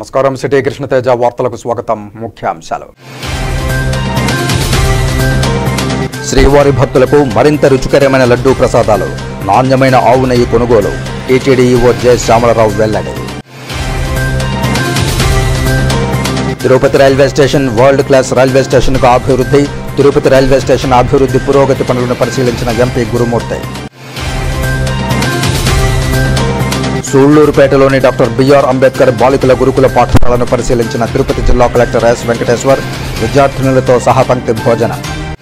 నమస్కారం సిటీ కృష్ణతేజ వార్తలకు స్వాగతం ముఖ్యాంశాలు శ్రీవారి భక్తులకు మరింత రుచికరమైన లడ్డూ ప్రసాదాలు నాణ్యమైన ఆవు నెయ్యి కొనుగోలు టీటీడీ ఈవో జె శ్యామలరావు వెల్లడి Tirupati railway station world class railway స్టేషన్కు అభివృద్ధి తిరుపతి రైల్వే స్టేషన్ అభివృద్ధి పురోగతి పనులను పరిశీలించిన ఎంపీ గురుమూర్తి సూళ్లూరుపేటలోని డాక్టర్ బిఆర్ అంబేద్కర్ బాలికల గురుకుల పాఠశాలను పరిశీలించిన తిరుపతి జిల్లా కలెక్టర్ ఎస్ వెంకటేశ్వర్ విద్యార్థినులతో సహా పంక్తి భోజనం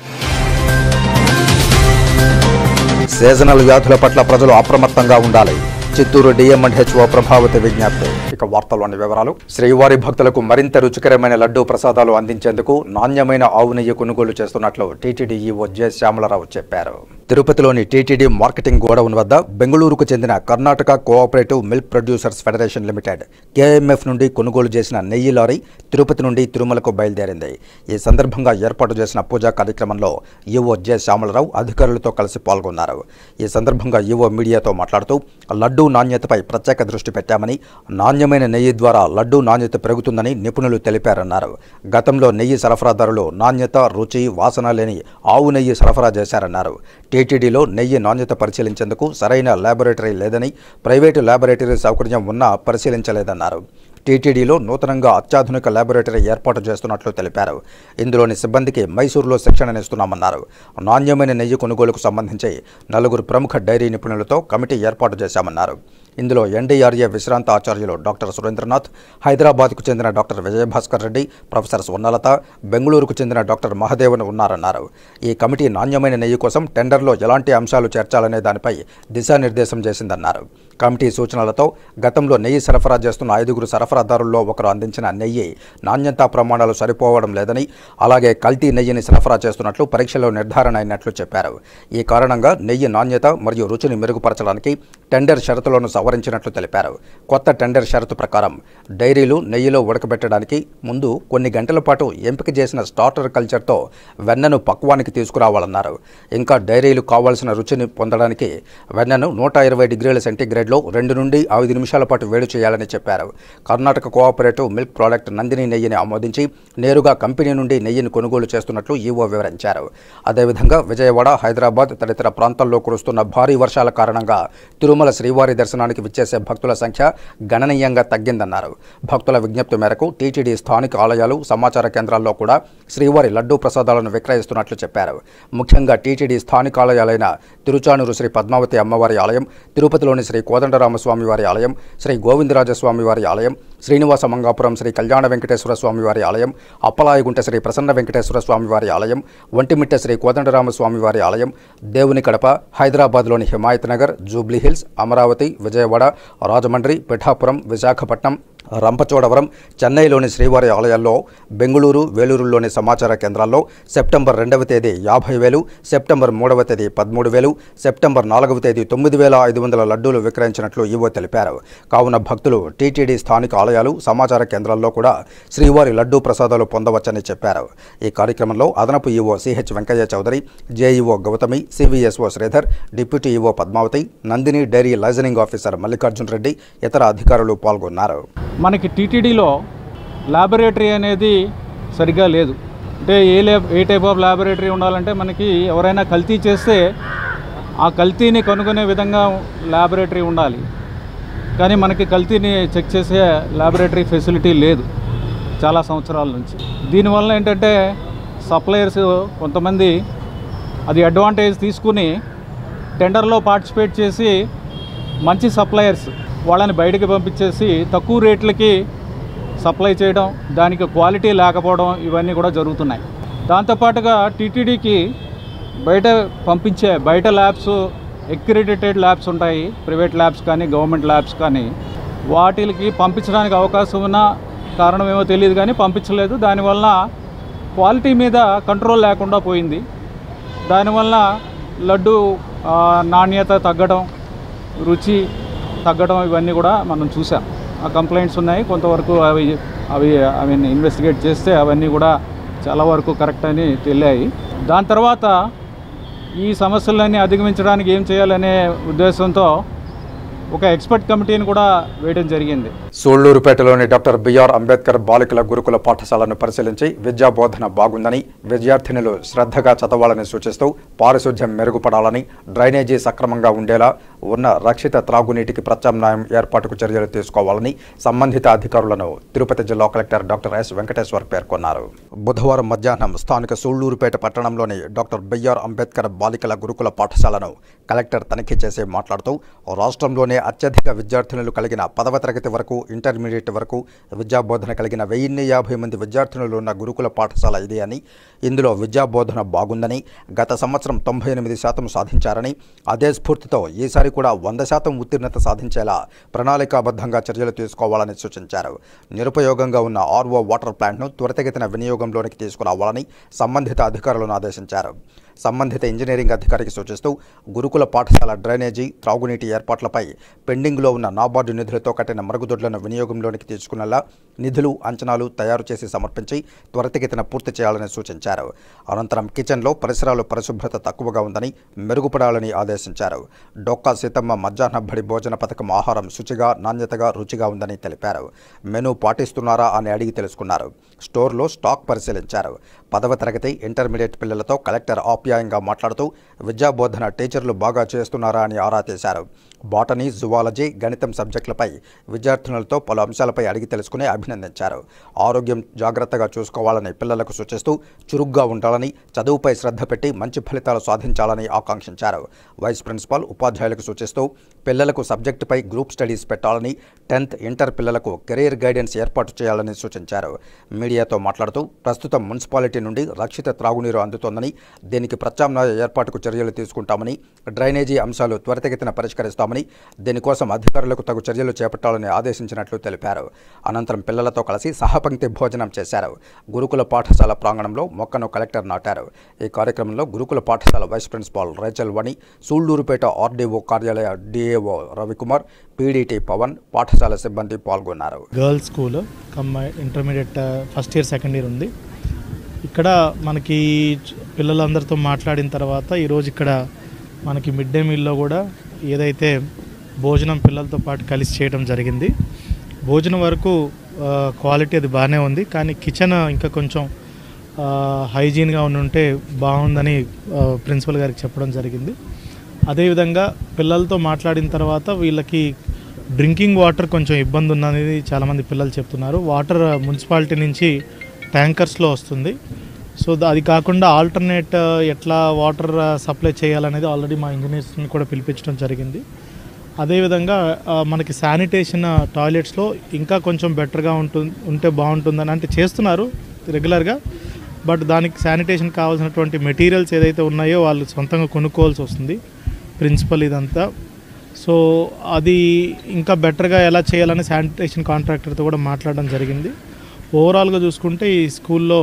సీజనల్ వ్యాధుల పట్ల ప్రజలు అప్రమత్తంగా ఉండాలి చిత్తూరు డిఎంఎండ్హెచ్ఓ ప్రభావిత విజ్ఞప్తి ఇక వార్తల్లోని వివరాలు శ్రీవారి భక్తులకు మరింత రుచికరమైన లడ్డూ ప్రసాదాలు అందించేందుకు నాణ్యమైన ఆవు నెయ్యి కొనుగోలు చేస్తున్నట్లు టీటీడీ ఈవో జె శ్యామలరావు చెప్పారు తిరుపతిలోని టీటీడీ మార్కెటింగ్ గోడౌన్ వద్ద బెంగళూరుకు చెందిన Karnataka cooperative milk producers federation limited KMF నుండి కొనుగోలు చేసిన నెయ్యి లారీ తిరుపతి నుండి తిరుమలకు బయలుదేరింది ఈ సందర్భంగా ఏర్పాటు చేసిన పూజా కార్యక్రమంలో ఈవో జె శ్యామలరావు అధికారులతో కలిసి పాల్గొన్నారు ఈ సందర్భంగా ఈవో మీడియాతో మాట్లాడుతూ లడ్డూ నాణ్యతపై ప్రత్యేక దృష్టి పెట్టామని నాణ్యమైన నెయ్యి ద్వారా లడ్డూ నాణ్యత పెరుగుతుందని నిపుణులు తెలిపారన్నారు గతంలో నెయ్యి సరఫరాదారులు నాణ్యత రుచి వాసన లేని ఆవు నెయ్యి సరఫరా చేశారన్నారు టీటీడీలో నెయ్యి నాణ్యత పరిశీలించేందుకు సరైన ల్యాబొరేటరీ లేదని ప్రైవేటు ల్యాబొరేటరీ సౌకర్యం ఉన్నా పరిశీలించలేదన్నారు టీటీడీలో నూతనంగా అత్యాధునిక ల్యాబొరేటరీ ఏర్పాటు చేస్తున్నట్లు తెలిపారు ఇందులోని సిబ్బందికి మైసూరులో శిక్షణనిస్తున్నామన్నారు నాణ్యమైన నెయ్యి కొనుగోలుకు సంబంధించి నలుగురు ప్రముఖ డైరీ నిపుణులతో కమిటీ ఏర్పాటు చేశామన్నారు ఇందులో ఎన్డీఆర్ఏ విశ్రాంత ఆచార్యులు డాక్టర్ సురేంద్రనాథ్ హైదరాబాద్కు చెందిన డాక్టర్ విజయభాస్కర్ రెడ్డి ప్రొఫెసర్ స్వర్ణలత బెంగళూరుకు చెందిన డాక్టర్ మహదేవన్ ఉన్నారన్నారు ఈ కమిటీ నాణ్యమైన నెయ్యి కోసం టెండర్లో ఎలాంటి అంశాలు చేర్చాలనే దానిపై దిశానిర్దేశం చేసిందన్నారు కమిటీ సూచనలతో గతంలో నెయ్యి సరఫరా చేస్తున్న ఐదుగురు సరఫరాదారుల్లో ఒకరు అందించిన నెయ్యి నాణ్యతా ప్రమాణాలు సరిపోవడం లేదని అలాగే కల్తీ నెయ్యిని సరఫరా చేస్తున్నట్లు పరీక్షలో నిర్ధారణ అయినట్లు చెప్పారు ఈ కారణంగా నెయ్యి నాణ్యత మరియు రుచిని మెరుగుపరచడానికి టెండర్ షరతులను సవరించినట్లు తెలిపారు కొత్త టెండర్ షరతు ప్రకారం డైరీలు నెయ్యిలో ఉడకబెట్టడానికి ముందు కొన్ని గంటల పాటు ఎంపిక చేసిన స్టార్టర్ కల్చర్తో వెన్నను పక్వానికి తీసుకురావాలన్నారు ఇంకా డైరీలు కావాల్సిన రుచిని పొందడానికి వెన్నను నూట ఇరవై డిగ్రీల సెంటీగ్రేడ్లో రెండు నుండి ఐదు నిమిషాల పాటు వేడి చేయాలని చెప్పారు Karnataka cooperative milk product Nandini నెయ్యిని ఆమోదించి నేరుగా కంపెనీ నుండి నెయ్యిని కొనుగోలు చేస్తున్నట్లు ఈవో వివరించారు అదేవిధంగా విజయవాడ హైదరాబాద్ తదితర ప్రాంతాల్లో కురుస్తున్న భారీ వర్షాల కారణంగా తిరుమల శ్రీవారి దర్శనానికి విచ్చేసే భక్తుల సంఖ్య గణనీయంగా తగ్గిందన్నారు భక్తుల విజ్ఞప్తి మేరకు టీటీడీ స్థానిక ఆలయాలు సమాచార కేంద్రాల్లో కూడా శ్రీవారి లడ్డూ ప్రసాదాలను విక్రయిస్తున్నట్లు చెప్పారు ముఖ్యంగా టీటీడీ స్థానిక ఆలయాలైన తిరుచానూరు శ్రీ పద్మావతి అమ్మవారి ఆలయం తిరుపతిలోని శ్రీ కోదండరామస్వామి వారి ఆలయం శ్రీ గోవిందరాజస్వామి వారి ఆలయం శ్రీనివాస మంగాపురం శ్రీ కళ్యాణ వెంకటేశ్వర స్వామి వారి ఆలయం అప్పలాయగుంట శ్రీ ప్రసన్న వెంకటేశ్వర స్వామి వారి ఆలయం ఒంటిమిట్ట శ్రీ కోదండరామ స్వామి వారి ఆలయం దేవుని కడప హైదరాబాద్లోని హిమాయత్ నగర్ జూబ్లీ హిల్స్ అమరావతి విజయవాడ రాజమండ్రి పిఠాపురం విశాఖపట్నం రంపచోడవరం చెన్నైలోని శ్రీవారి ఆలయాల్లో బెంగళూరు వేలూరులోని సమాచార కేంద్రాల్లో సెప్టెంబర్ రెండవ తేదీ యాభై వేలు సెప్టెంబర్ మూడవ తేదీ పదమూడు వేలు సెప్టెంబర్ నాలుగవ తేదీ తొమ్మిది వేల ఐదు వందల లడ్డూలు విక్రయించినట్లు ఈవో తెలిపారు కావున భక్తులు టీటీడీ స్థానిక ఆలయాలు సమాచార కేంద్రాల్లో కూడా శ్రీవారి లడ్డూ ప్రసాదాలు పొందవచ్చని చెప్పారు ఈ కార్యక్రమంలో అదనపు EO CH Venkaiah Chowdary JEO Gautami CVSO Sridhar deputy EO Padmavathi Nandini dairy liaisoning officer Mallikarjun Reddy ఇతర అధికారులు పాల్గొన్నారు మనకి టీటీడీలో ల్యాబొరేటరీ అనేది సరిగ్గా లేదు అంటే ఏ ల్యాబ్ ఏ టైప్ ఆఫ్ ల్యాబొరేటరీ ఉండాలంటే మనకి ఎవరైనా కల్తీ చేస్తే ఆ కల్తీని కనుగొనే విధంగా ల్యాబొరేటరీ ఉండాలి కానీ మనకి కల్తీని చెక్ చేసే ల్యాబొరేటరీ ఫెసిలిటీ లేదు చాలా సంవత్సరాల నుంచి దీనివల్ల ఏంటంటే సప్లయర్స్ కొంతమంది అది అడ్వాంటేజ్ తీసుకుని టెండర్లో పార్టిసిపేట్ చేసి మంచి సప్లయర్స్ వాళ్ళని బయటికి పంపించేసి తక్కువ రేట్లకి సప్లై చేయడం దానికి క్వాలిటీ లేకపోవడం ఇవన్నీ కూడా జరుగుతున్నాయి దాంతోపాటుగా టీటీడీకి బయట పంపించే బయట ల్యాబ్స్ ఎక్రిడిటెడ్ ల్యాబ్స్ ఉంటాయి ప్రైవేట్ ల్యాబ్స్ కానీ గవర్నమెంట్ ల్యాబ్స్ కానీ వాటికి పంపించడానికి అవకాశం ఉన్న కారణం ఏమో తెలియదు కానీ పంపించలేదు దానివల్ల క్వాలిటీ మీద కంట్రోల్ లేకుండా పోయింది దానివల్ల లడ్డు ఆ, నాణ్యత తగ్గడం రుచి తగ్గడం ఇవన్నీ కూడా మనం చూసాం ఆ కంప్లైంట్స్ ఉన్నాయి కొంతవరకు అవి అవి అవి ఇన్వెస్టిగేట్ చేస్తే అవన్నీ కూడా చాలా వరకు కరెక్ట్ అని తెలియాయి దాని తర్వాత ఈ సమస్యలన్నీ అధిగమించడానికి ఏం చేయాలనే ఉద్దేశంతో ఒక ఎక్స్పర్ట్ కమిటీని కూడా వేయడం జరిగింది సూళ్లూరుపేటలోని డాక్టర్ బిఆర్ అంబేద్కర్ బాలికల గురుకుల పాఠశాలను పరిశీలించి విద్యా బోధన బాగుందని విద్యార్థినులు శ్రద్ధగా చదవాలని సూచిస్తూ పారిశుధ్యం మెరుగుపడాలని డ్రైనేజీ సక్రమంగా ఉండేలా ఉన్న రక్షిత త్రాగునీటికి ప్రత్యామ్నాయం ఏర్పాటుకు చర్యలు తీసుకోవాలని సంబంధిత అధికారులను తిరుపతి జిల్లా కలెక్టర్ డాక్టర్ ఎస్ వెంకటేశ్వర్ పేర్కొన్నారు బుధవారం మధ్యాహ్నం స్థానిక సూళ్లూరుపేట పట్టణంలోని డాక్టర్ బిఆర్ అంబేద్కర్ బాలికల గురుకుల పాఠశాలను కలెక్టర్ తనిఖీ చేసి మాట్లాడుతూ రాష్ట్రంలోనే అత్యధిక విద్యార్థినులు కలిగిన పదవ తరగతి వరకు ఇంటర్మీడియట్ వరకు విద్యాబోధన కలిగిన వెయ్యిన్ని యాభై మంది విద్యార్థినులు ఉన్న గురుకుల పాఠశాల ఇది అని ఇందులో విద్యాబోధన బాగుందని గత సంవత్సరం తొంభై ఎనిమిది శాతం సాధించారని అదే స్ఫూర్తితో ఈసారి కూడా వంద శాతం ఉత్తీర్ణత సాధించేలా ప్రణాళికాబద్ధంగా చర్యలు తీసుకోవాలని సూచించారు నిరుపయోగంగా ఉన్న ఆర్ఓ వాటర్ ప్లాంట్ను త్వరితగతిన వినియోగంలోనికి తీసుకురావాలని సంబంధిత అధికారులను ఆదేశించారు సంబంధిత ఇంజనీరింగ్ అధికారికి సూచిస్తూ గురుకుల పాఠశాల డ్రైనేజీ త్రాగునీటి ఏర్పాట్లపై పెండింగ్లో ఉన్న నాబార్డు నిధులతో కట్టిన మరుగుదొడ్లను వినియోగంలోనికి తీసుకునేలా నిధులు అంచనాలు తయారు చేసి సమర్పించి త్వరితగతిన పూర్తి చేయాలని సూచించారు అనంతరం కిచెన్లో పరిసరాలు పరిశుభ్రత తక్కువగా ఉందని మెరుగుపడాలని ఆదేశించారు డొక్కా సీతమ్మ మధ్యాహ్న బడి భోజన పథకం ఆహారం శుచిగా నాణ్యతగా రుచిగా ఉందని తెలిపారు మెనూ పాటిస్తున్నారా అని అడిగి తెలుసుకున్నారు స్టోర్లో స్టాక్ పరిశీలించారు పదవ తరగతి ఇంటర్మీడియట్ పిల్లలతో కలెక్టర్ ఆప్యాయంగా మాట్లాడుతూ విద్యాబోధన టీచర్లు బాగా చేస్తున్నారా అని ఆరా తీశారు బాటనీ జువాలజీ గణితం సబ్జెక్టులపై విద్యార్థినులతో పలు అంశాలపై అడిగి తెలుసుకుని అభినందించారు ఆరోగ్యం జాగ్రత్తగా చూసుకోవాలని పిల్లలకు సూచిస్తూ చురుగ్గా ఉండాలని చదువుపై శ్రద్ధ పెట్టి మంచి ఫలితాలు సాధించాలని ఆకాంక్షించారు వైస్ ప్రిన్సిపాల్ ఉపాధ్యాయులకు సూచిస్తూ పిల్లలకు సబ్జెక్టుపై గ్రూప్ స్టడీస్ పెట్టాలని టెన్త్ ఇంటర్ పిల్లలకు కెరీర్ గైడెన్స్ ఏర్పాటు చేయాలని సూచించారు మీడియాతో మాట్లాడుతూ ప్రస్తుతం మున్సిపాలిటీ నుండి రక్షిత త్రాగునీరు అందుతోందని దీనికి ప్రత్యామ్నాయ ఏర్పాటుకు చర్యలు తీసుకుంటామని డ్రైనేజీ అంశాలు త్వరితగతిన పరిష్కరిస్తామని దీనికోసం అధికారులకు తగు చర్యలు చేపట్టాలని ఆదేశించినట్లు తెలిపారు అనంతరం పిల్లలతో కలిసి సహపంక్తి భోజనం చేశారు గురుకుల పాఠశాల ప్రాంగణంలో మొక్కను కలెక్టర్ నాటారు ఈ కార్యక్రమంలో గురుకుల పాఠశాల vice principal Rachel Vani Sullurupeta RDO కార్యాలయ డిఏఓ రవికుమార్ పీడీటీ పవన్ పాఠశాల సిబ్బంది పాల్గొన్నారు girls school cum intermediate first year second year ఉంది ఇక్కడ మనకి పిల్లలందరితో మాట్లాడిన తర్వాత ఈరోజు ఇక్కడ మనకి మిడ్ డే మీల్లో కూడా ఏదైతే భోజనం పిల్లలతో పాటు కలిసి చేయడం జరిగింది భోజనం వరకు క్వాలిటీ అది బాగానే ఉంది కానీ కిచెన్ ఇంకా కొంచెం హైజీన్గా ఉంటే బాగుందని ప్రిన్సిపల్ గారికి చెప్పడం జరిగింది అదేవిధంగా పిల్లలతో మాట్లాడిన తర్వాత వీళ్ళకి డ్రింకింగ్ వాటర్ కొంచెం ఇబ్బంది ఉన్నది చాలామంది పిల్లలు చెప్తున్నారు వాటర్ మున్సిపాలిటీ నుంచి ట్యాంకర్స్లో వస్తుంది సో ద- అది కాకుండా ఆల్టర్నేట్ ఎట్లా వాటర్ సప్లై చేయాలనేది ఆల్రెడీ మా ఇంజనీర్స్ని కూడా పిలిపించడం జరిగింది అదేవిధంగా ఆ, మనకి శానిటేషన్ టాయిలెట్స్లో ఇంకా కొంచెం బెటర్గా ఉంటుంది ఉంటే బాగుంటుందని అంటే చేస్తున్నారు రెగ్యులర్గా బట్ దానికి శానిటేషన్ కావాల్సినటువంటి మెటీరియల్స్ ఏదైతే ఉన్నాయో వాళ్ళు సొంతంగా కొనుక్కోవాల్సి వస్తుంది ప్రిన్సిపల్ ఇదంతా సో అది ఇంకా బెటర్గా ఎలా చేయాలని శానిటేషన్ కాంట్రాక్టర్తో కూడా మాట్లాడడం జరిగింది ఓవరాల్గా చూసుకుంటే ఈ స్కూల్లో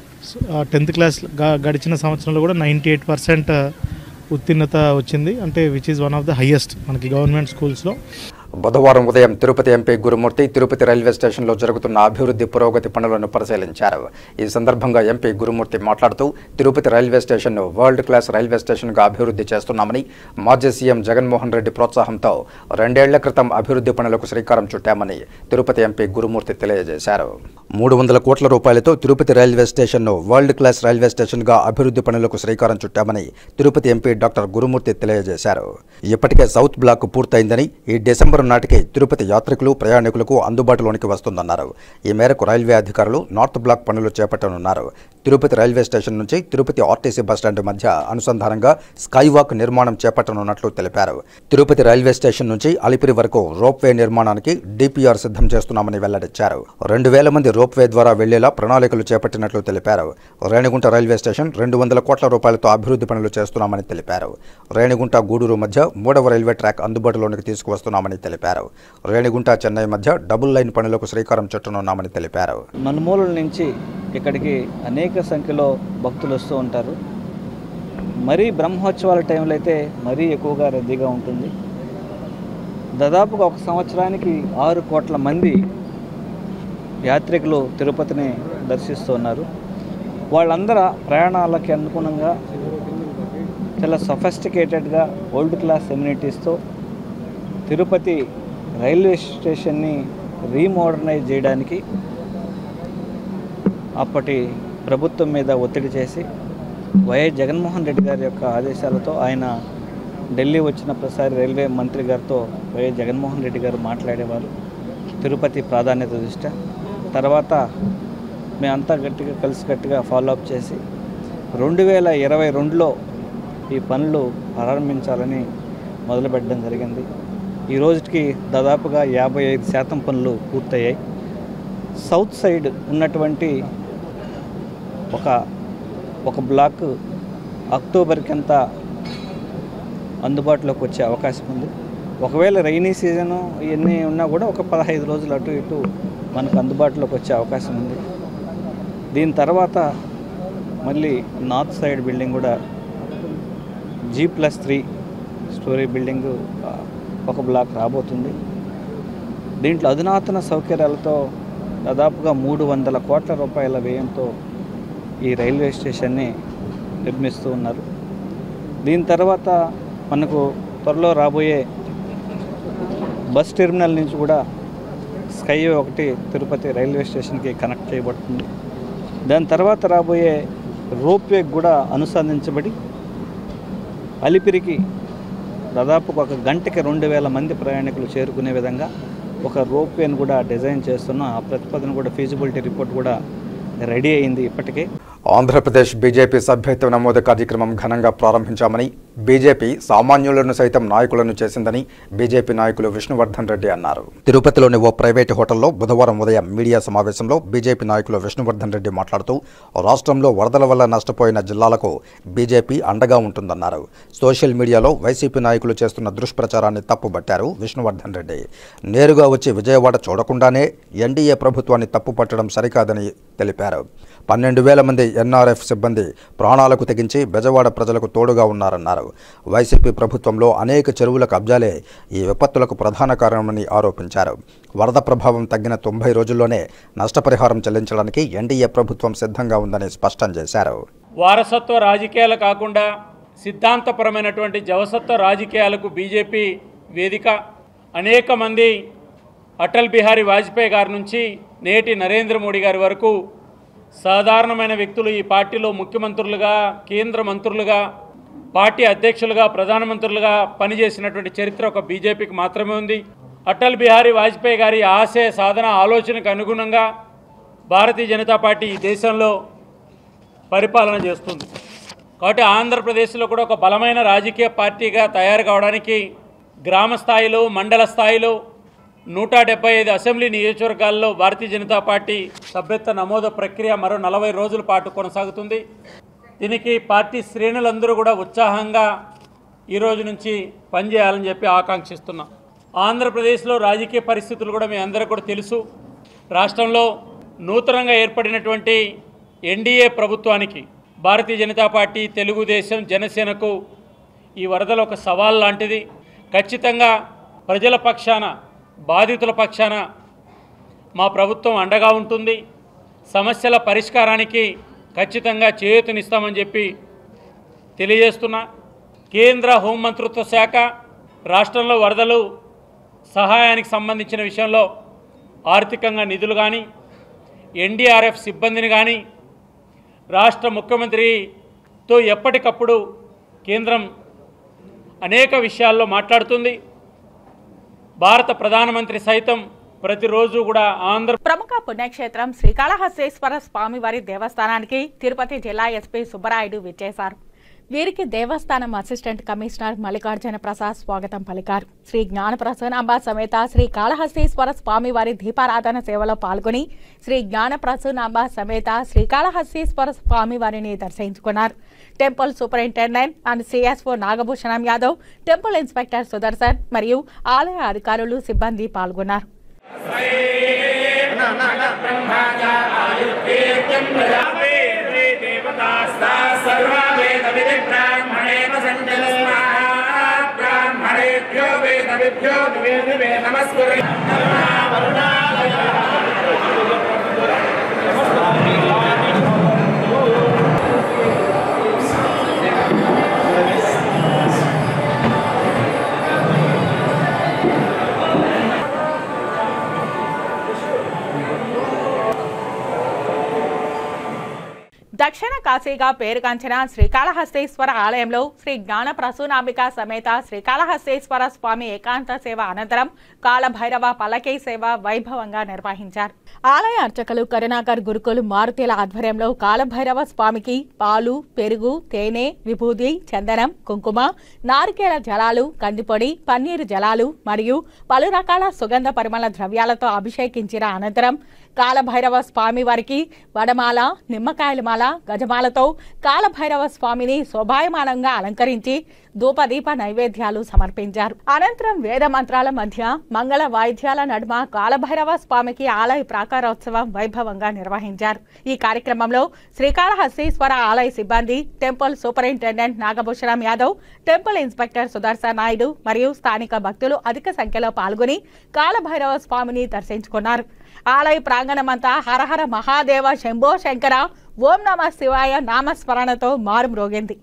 టెన్త్ క్లాస్ గా- గడిచిన సంవత్సరంలో కూడా నైంటీ ఎయిట్ పర్సెంట్ ఉత్తీర్ణత వచ్చింది అంటే which is one of the highest మనకి గవర్నమెంట్ స్కూల్స్లో బుధవారం ఉదయం తిరుపతి ఎంపీ గురుమూర్తి తిరుపతి రైల్వే స్టేషన్లో జరుగుతున్న అభివృద్ధి పురోగతి పనులను పరిశీలించారు ఈ సందర్భంగా ఎంపీ గురుమూర్తి మాట్లాడుతూ తిరుపతి రైల్వే స్టేషన్ను వరల్డ్ క్లాస్ రైల్వే స్టేషన్గా అభివృద్ధి చేస్తున్నామని మాజీ సీఎం జగన్మోహన్ రెడ్డి ప్రోత్సాహంతో రెండేళ్ల క్రితం అభివృద్ధి పనులకు శ్రీకారం చుట్టామని తిరుపతి ఎంపీ గురుమూర్తి తెలియజేశారు మూడు వందల కోట్ల రూపాయలతో తిరుపతి రైల్వే స్టేషన్ను వరల్డ్ క్లాస్ రైల్వే స్టేషన్గా అభివృద్ధి పనులకు శ్రీకారం చుట్టామని తిరుపతి ఎంపీ డాక్టర్ గురుమూర్తి తెలియజేశారు ఇప్పటికే సౌత్ బ్లాక్ పూర్తయిందని ఈ డిసెంబర్ నాటికి తిరుపతి యాత్రికులు ప్రయాణికులకు అందుబాటులోనికి వస్తుందన్నారు ఈ మేరకు రైల్వే అధికారులు నార్త్ బ్లాక్ పనులు చేపట్టనున్నారు తిరుపతి రైల్వే స్టేషన్ నుంచి తిరుపతి ఆర్టీసీ బస్టాండ్ మధ్య అనుసంధానంగా స్కై వాక్ నిర్మాణం చేపట్టనున్నట్లు తెలిపారు తిరుపతి రైల్వే స్టేషన్ నుంచి అలిపిరి వరకు రోప్వే నిర్మాణానికి డిపిఆర్ సిద్ధం చేస్తున్నామని వెల్లడించారు రెండు వేల మంది రోప్వే ద్వారా వెళ్లేలా ప్రణాళికలు చేపట్టినట్లు తెలిపారు రేణిగుంట రైల్వే స్టేషన్ రెండు వందల కోట్ల రూపాయలతో అభివృద్ధి పనులు చేస్తున్నామని తెలిపారు రేణిగుంట గూడూరు మధ్య మూడవ రైల్వే ట్రాక్ అందుబాటులోనికి తీసుకువస్తున్నామని తెలిపారు రేణిగుంట చెన్నై మధ్య డబుల్ లైన్ పనులకు శ్రీకారం చుట్టనున్నామని తెలిపారు నలుమూలల నుంచి ఇక్కడికి అనేక సంఖ్యలో భక్తులు వస్తూ ఉంటారు మరీ బ్రహ్మోత్సవాల టైంలో అయితే మరీ ఎక్కువగా రద్దీగా ఉంటుంది దాదాపుగా ఒక సంవత్సరానికి ఆరు కోట్ల మంది యాత్రికులు తిరుపతిని దర్శిస్తున్నారు వాళ్ళందరూ ప్రయాణాలకి అనుగుణంగా చాలా సఫెస్టికేటెడ్గా ఓల్డ్ క్లాస్ ఎమ్యూనిటీస్తో తిరుపతి రైల్వే స్టేషన్ని రీమోడర్నైజ్ చేయడానికి అప్పటి ప్రభుత్వం మీద ఒత్తిడి చేసి వైఎస్ జగన్మోహన్ రెడ్డి గారి యొక్క ఆదేశాలతో ఆయన ఢిల్లీ వచ్చిన ప్రసారి రైల్వే మంత్రి గారితో వైఎస్ జగన్మోహన్ రెడ్డి గారు మాట్లాడేవారు తిరుపతి ప్రాధాన్యత దృష్ట్యా తర్వాత మేమంతా గట్టిగా కలిసికట్టుగా ఫాలో అప్ చేసి రెండు వేల ఇరవై రెండులో ఈ పనులు ప్రారంభించాలని మొదలుపెట్టడం జరిగింది ఈ రోజుకి దాదాపుగా యాభై ఐదు శాతం పనులు పూర్తయ్యాయి సౌత్ సైడ్ ఉన్నటువంటి ఒక ఒక బ్లాక్ అక్టోబర్కి అంతా అందుబాటులోకి వచ్చే అవకాశం ఉంది ఒకవేళ రైనీ సీజను ఇవన్నీ ఉన్నా కూడా ఒక పదహైదు రోజులు అటు ఇటు మనకు అందుబాటులోకి వచ్చే అవకాశం ఉంది దీని తర్వాత మళ్ళీ నార్త్ సైడ్ బిల్డింగ్ కూడా G plus three storey building ఆ, ఒక బ్లాక్ రాబోతుంది దీంట్లో అధునాతన సౌకర్యాలతో దాదాపుగా మూడు వందల కోట్ల రూపాయల వ్యయంతో ఈ రైల్వే స్టేషన్ని నిర్మిస్తూ ఉన్నారు దీని తర్వాత మనకు త్వరలో రాబోయే బస్ టెర్మినల్ నుంచి కూడా స్కైవే ఒకటి తిరుపతి రైల్వే స్టేషన్కి కనెక్ట్ చేయబడుతుంది దాని తర్వాత రాబోయే రోప్వే కూడా అనుసంధించబడి అలిపిరికి దాదాపు ఒక గంటకి రెండు వేల మంది ప్రయాణికులు చేరుకునే విధంగా ఒక రోప్వేని కూడా డిజైన్ చేస్తున్నాం ఆ ప్రతిపాదన కూడా ఫీజిబిలిటీ రిపోర్ట్ కూడా రెడీ అయింది ఇప్పటికే ఆంధ్రప్రదేశ్ బీజేపీ సభ్యత్వ నమోదు కార్యక్రమం ఘనంగా ప్రారంభించామని బీజేపీ సామాన్యులను సైతం నాయకులను చేసిందని బీజేపీ నాయకులు విష్ణువర్ధన్ రెడ్డి అన్నారు తిరుపతిలోని ఓ ప్రైవేటు హోటల్లో బుధవారం ఉదయం మీడియా సమావేశంలో బీజేపీ నాయకులు విష్ణువర్ధన్ రెడ్డి మాట్లాడుతూ రాష్ట్రంలో వరదల వల్ల నష్టపోయిన జిల్లాలకు బీజేపీ అండగా ఉంటుందన్నారు సోషల్ మీడియాలో వైసీపీ నాయకులు చేస్తున్న దుష్ప్రచారాన్ని తప్పుబట్టారు విష్ణువర్ధన్ రెడ్డి నేరుగా వచ్చి విజయవాడ చూడకుండానే ఎన్డీఏ ప్రభుత్వాన్ని తప్పుపట్టడం సరికాదని తెలిపారు పన్నెండు వేల మంది ఎన్ఆర్ఎఫ్ సిబ్బంది ప్రాణాలకు తెగించి బెజవాడ ప్రజలకు తోడుగా ఉన్నారన్నారు వైసీపీ ప్రభుత్వంలో అనేక చెరువుల కబ్జాలే ఈ విపత్తులకు ప్రధాన కారణమని ఆరోపించారు వరద ప్రభావం తగ్గిన తొంభై రోజుల్లోనే నష్టపరిహారం చెల్లించడానికి ఎన్డీఏ ప్రభుత్వం సిద్ధంగా ఉందని స్పష్టం చేశారు వారసత్వ రాజకీయాలు కాకుండా సిద్ధాంతపరమైనటువంటి జవసత్వ రాజకీయాలకు బీజేపీ వేదిక అనేక మంది అటల్ బిహారీ వాజ్పేయి గారి నుంచి నేటి నరేంద్ర మోడీ గారి వరకు సాధారణమైన వ్యక్తులు ఈ పార్టీలో ముఖ్యమంత్రులుగా కేంద్ర మంత్రులుగా పార్టీ అధ్యక్షులుగా ప్రధానమంత్రులుగా పనిచేసినటువంటి చరిత్ర ఒక బీజేపీకి మాత్రమే ఉంది అటల్ బిహారీ వాజ్పేయి గారి ఆశయ సాధన ఆలోచనకు అనుగుణంగా భారతీయ జనతా పార్టీ ఈ దేశంలో పరిపాలన చేస్తుంది కాబట్టి ఆంధ్రప్రదేశ్లో కూడా ఒక బలమైన రాజకీయ పార్టీగా తయారు కావడానికి గ్రామ స్థాయిలో మండల స్థాయిలో నూట డెబ్బై ఐదు అసెంబ్లీ నియోజకవర్గాల్లో భారతీయ జనతా పార్టీ సభ్యత్వ నమోదు ప్రక్రియ మరో నలభై రోజుల పాటు కొనసాగుతుంది దీనికి పార్టీ శ్రేణులందరూ కూడా ఉత్సాహంగా ఈ రోజు నుంచి పనిచేయాలని చెప్పి ఆకాంక్షిస్తున్నాం ఆంధ్రప్రదేశ్లో రాజకీయ పరిస్థితులు కూడా మీ అందరికీ కూడా తెలుసు రాష్ట్రంలో నూతనంగా ఏర్పడినటువంటి ఎన్డీఏ ప్రభుత్వానికి భారతీయ జనతా పార్టీ తెలుగుదేశం జనసేనకు ఈ వరదలు ఒక సవాల్ లాంటిది ఖచ్చితంగా ప్రజల పక్షాన బాధితుల పక్షాన మా ప్రభుత్వం అండగా ఉంటుంది సమస్యల పరిష్కారానికి ఖచ్చితంగా చేయూతనిస్తామని చెప్పి తెలియజేస్తున్నా కేంద్ర హోంమంత్రిత్వ శాఖ రాష్ట్రంలో వరదలు సహాయానికి సంబంధించిన విషయంలో ఆర్థికంగా నిధులు కానీ ఎన్డీఆర్ఎఫ్ సిబ్బందిని కానీ రాష్ట్ర ముఖ్యమంత్రితో ఎప్పటికప్పుడు కేంద్రం అనేక విషయాల్లో మాట్లాడుతుంది భారత ప్రధానమంత్రి సైతం ప్రతిరోజు కూడా ఆంధ్ర ప్రముఖ పుణ్యక్షేత్రం శ్రీకాళహస్తేశ్వర స్వామివారి దేవస్థానానికి తిరుపతి జిల్లా ఎస్పీ సుబ్బరాయుడు విచ్చేశారు వీరికి దేవస్థానం అసిస్టెంట్ కమిషనర్ మల్లికార్జున ప్రసాద్ స్వాగతం పలికారు శ్రీ జ్ఞానప్రసూనాంబ సమేత శ్రీ కాళహస్తీశ్వర స్వామివారి దీపారాధన సేవలో పాల్గొని శ్రీ జ్ఞానప్రసూనాంబ సమేత శ్రీకాళహస్తీశ్వర స్వామివారిని దర్శించుకున్నారు temple superintendent and CSO Nagabhushanam Yadav temple inspector Sudarshan మరియు ఆలయ అధికారులు సిబ్బంది పాల్గొన్నారు దక్షిణ కాశీగా పేరుగాంచిన శ్రీకాళహస్తేశ్వర ఆలయంలో శ్రీ జ్ఞాన ప్రసూనాంబిక సమేత శ్రీకాళహస్తేశ్వర స్వామి ఏకాంత సేవ అనంతరం కాళభైరవ పల్లకీ సేవ వైభవంగా నిర్వహించారు ఆలయ అర్చకులు కరుణాకర్ గురుకులు మారుతీల ఆధ్వర్యంలో కాళభైరవ స్వామికి పాలు పెరుగు తేనె విభూది చందనం కుంకుమ నారికేల జలాలు కందిపొడి పన్నీరు జలాలు మరియు పలు రకాల సుగంధ పరిమళ ద్రవ్యాలతో అభిషేకించిన అనంతరం కాలభైరవ స్వామి వారికి వడమాల నిమ్మకాయల మాల గజమాలతో కాలభైరవ స్వామిని శోభాయమానంగా అలంకరించి ధూపదీప నైవేద్యాలు సమర్పించారు అనంతరం వేద మంత్రాల మధ్య మంగళ వాయిద్యాల నడుమ కాలభైరవ స్వామికి ఆలయ ప్రాకారోత్సవం వైభవంగా నిర్వహించారు ఈ కార్యక్రమంలో శ్రీకాళహస్తీశ్వర ఆలయ సిబ్బంది temple superintendent Nagabhushanam Yadav temple inspector Sudarshan Naidu మరియు స్థానిక భక్తులు అధిక సంఖ్యలో పాల్గొని కాలభైరవ స్వామిని దర్శించుకున్నారు ఆలయ ప్రాంగణమంతా హరహర మహాదేవ శంభో శంకర ఓం నమ శివాయ నామస్మరణతో మారుమ్రోగింది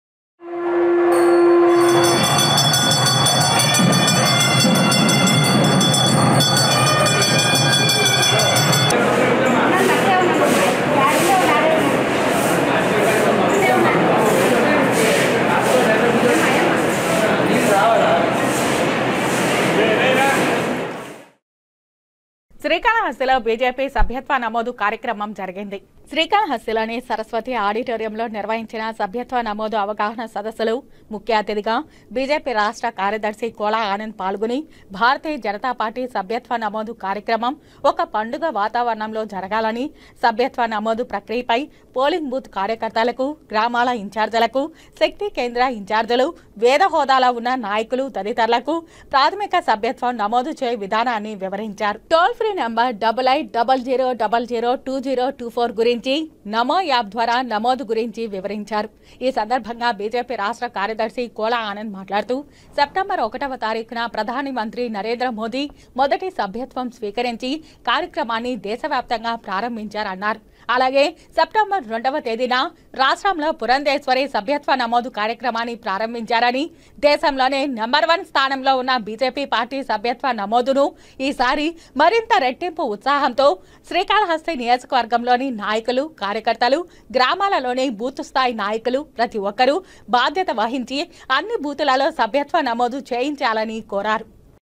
శ్రీకాళహస్తిలో బీజేపీ సభ్యత్వ నమోదు కార్యక్రమం జరిగింది శ్రీకాళహస్తిలోని సరస్వతి ఆడిటోరియంలో నిర్వహించిన సభ్యత్వ నమోదు అవగాహన సదస్సులు ముఖ్య అతిథిగా బీజేపీ రాష్ట్ర కార్యదర్శి కోలా ఆనంద్ పాల్గొని భారతీయ జనతా పార్టీ సభ్యత్వ నమోదు కార్యక్రమం ఒక పండుగ వాతావరణంలో జరగాలని సభ్యత్వ నమోదు ప్రక్రియపై పోలింగ్ బూత్ కార్యకర్తలకు గ్రామాల ఇన్ఛార్జీలకు శక్తి కేంద్ర ఇన్ఛార్జీలు వేద హోదాలో ఉన్న నాయకులు తదితరులకు ప్రాథమిక సభ్యత్వం నమోదు చేయ విధానాన్ని వివరించారు toll free number double eight double zero double zero two zero two four గురించి నమో యాప్ ద్వారా నమోదు గురించి వివరించారు ఈ సందర్భంగా బీజేపీ రాష్ట్ర కార్యదర్శి కోలా ఆనంద్ మాట్లాడుతూ సెప్టెంబర్ ఒకటవ తారీఖున ప్రధాని మంత్రి నరేంద్ర మోదీ మొదటి సభ్యత్వం స్వీకరించి కార్యక్రమాన్ని దేశవ్యాప్తంగా ప్రారంభించారన్నారు అలాగే సెప్టెంబర్ రెండవ తేదీన రాష్ట్రంలో పురంధేశ్వరి సభ్యత్వ నమోదు కార్యక్రమాన్ని ప్రారంభించారని దేశంలోనే నెంబర్ వన్ స్థానంలో ఉన్న బీజేపీ పార్టీ సభ్యత్వ నమోదును ఈసారి మరింత రెట్టింపు ఉత్సాహంతో శ్రీకాళహస్తి నియోజకవర్గంలోని నాయకులు కార్యకర్తలు గ్రామాలలోని బూత్ స్థాయి నాయకులు ప్రతి ఒక్కరూ బాధ్యత వహించి అన్ని బూతులలో సభ్యత్వ నమోదు చేయించాలని కోరారు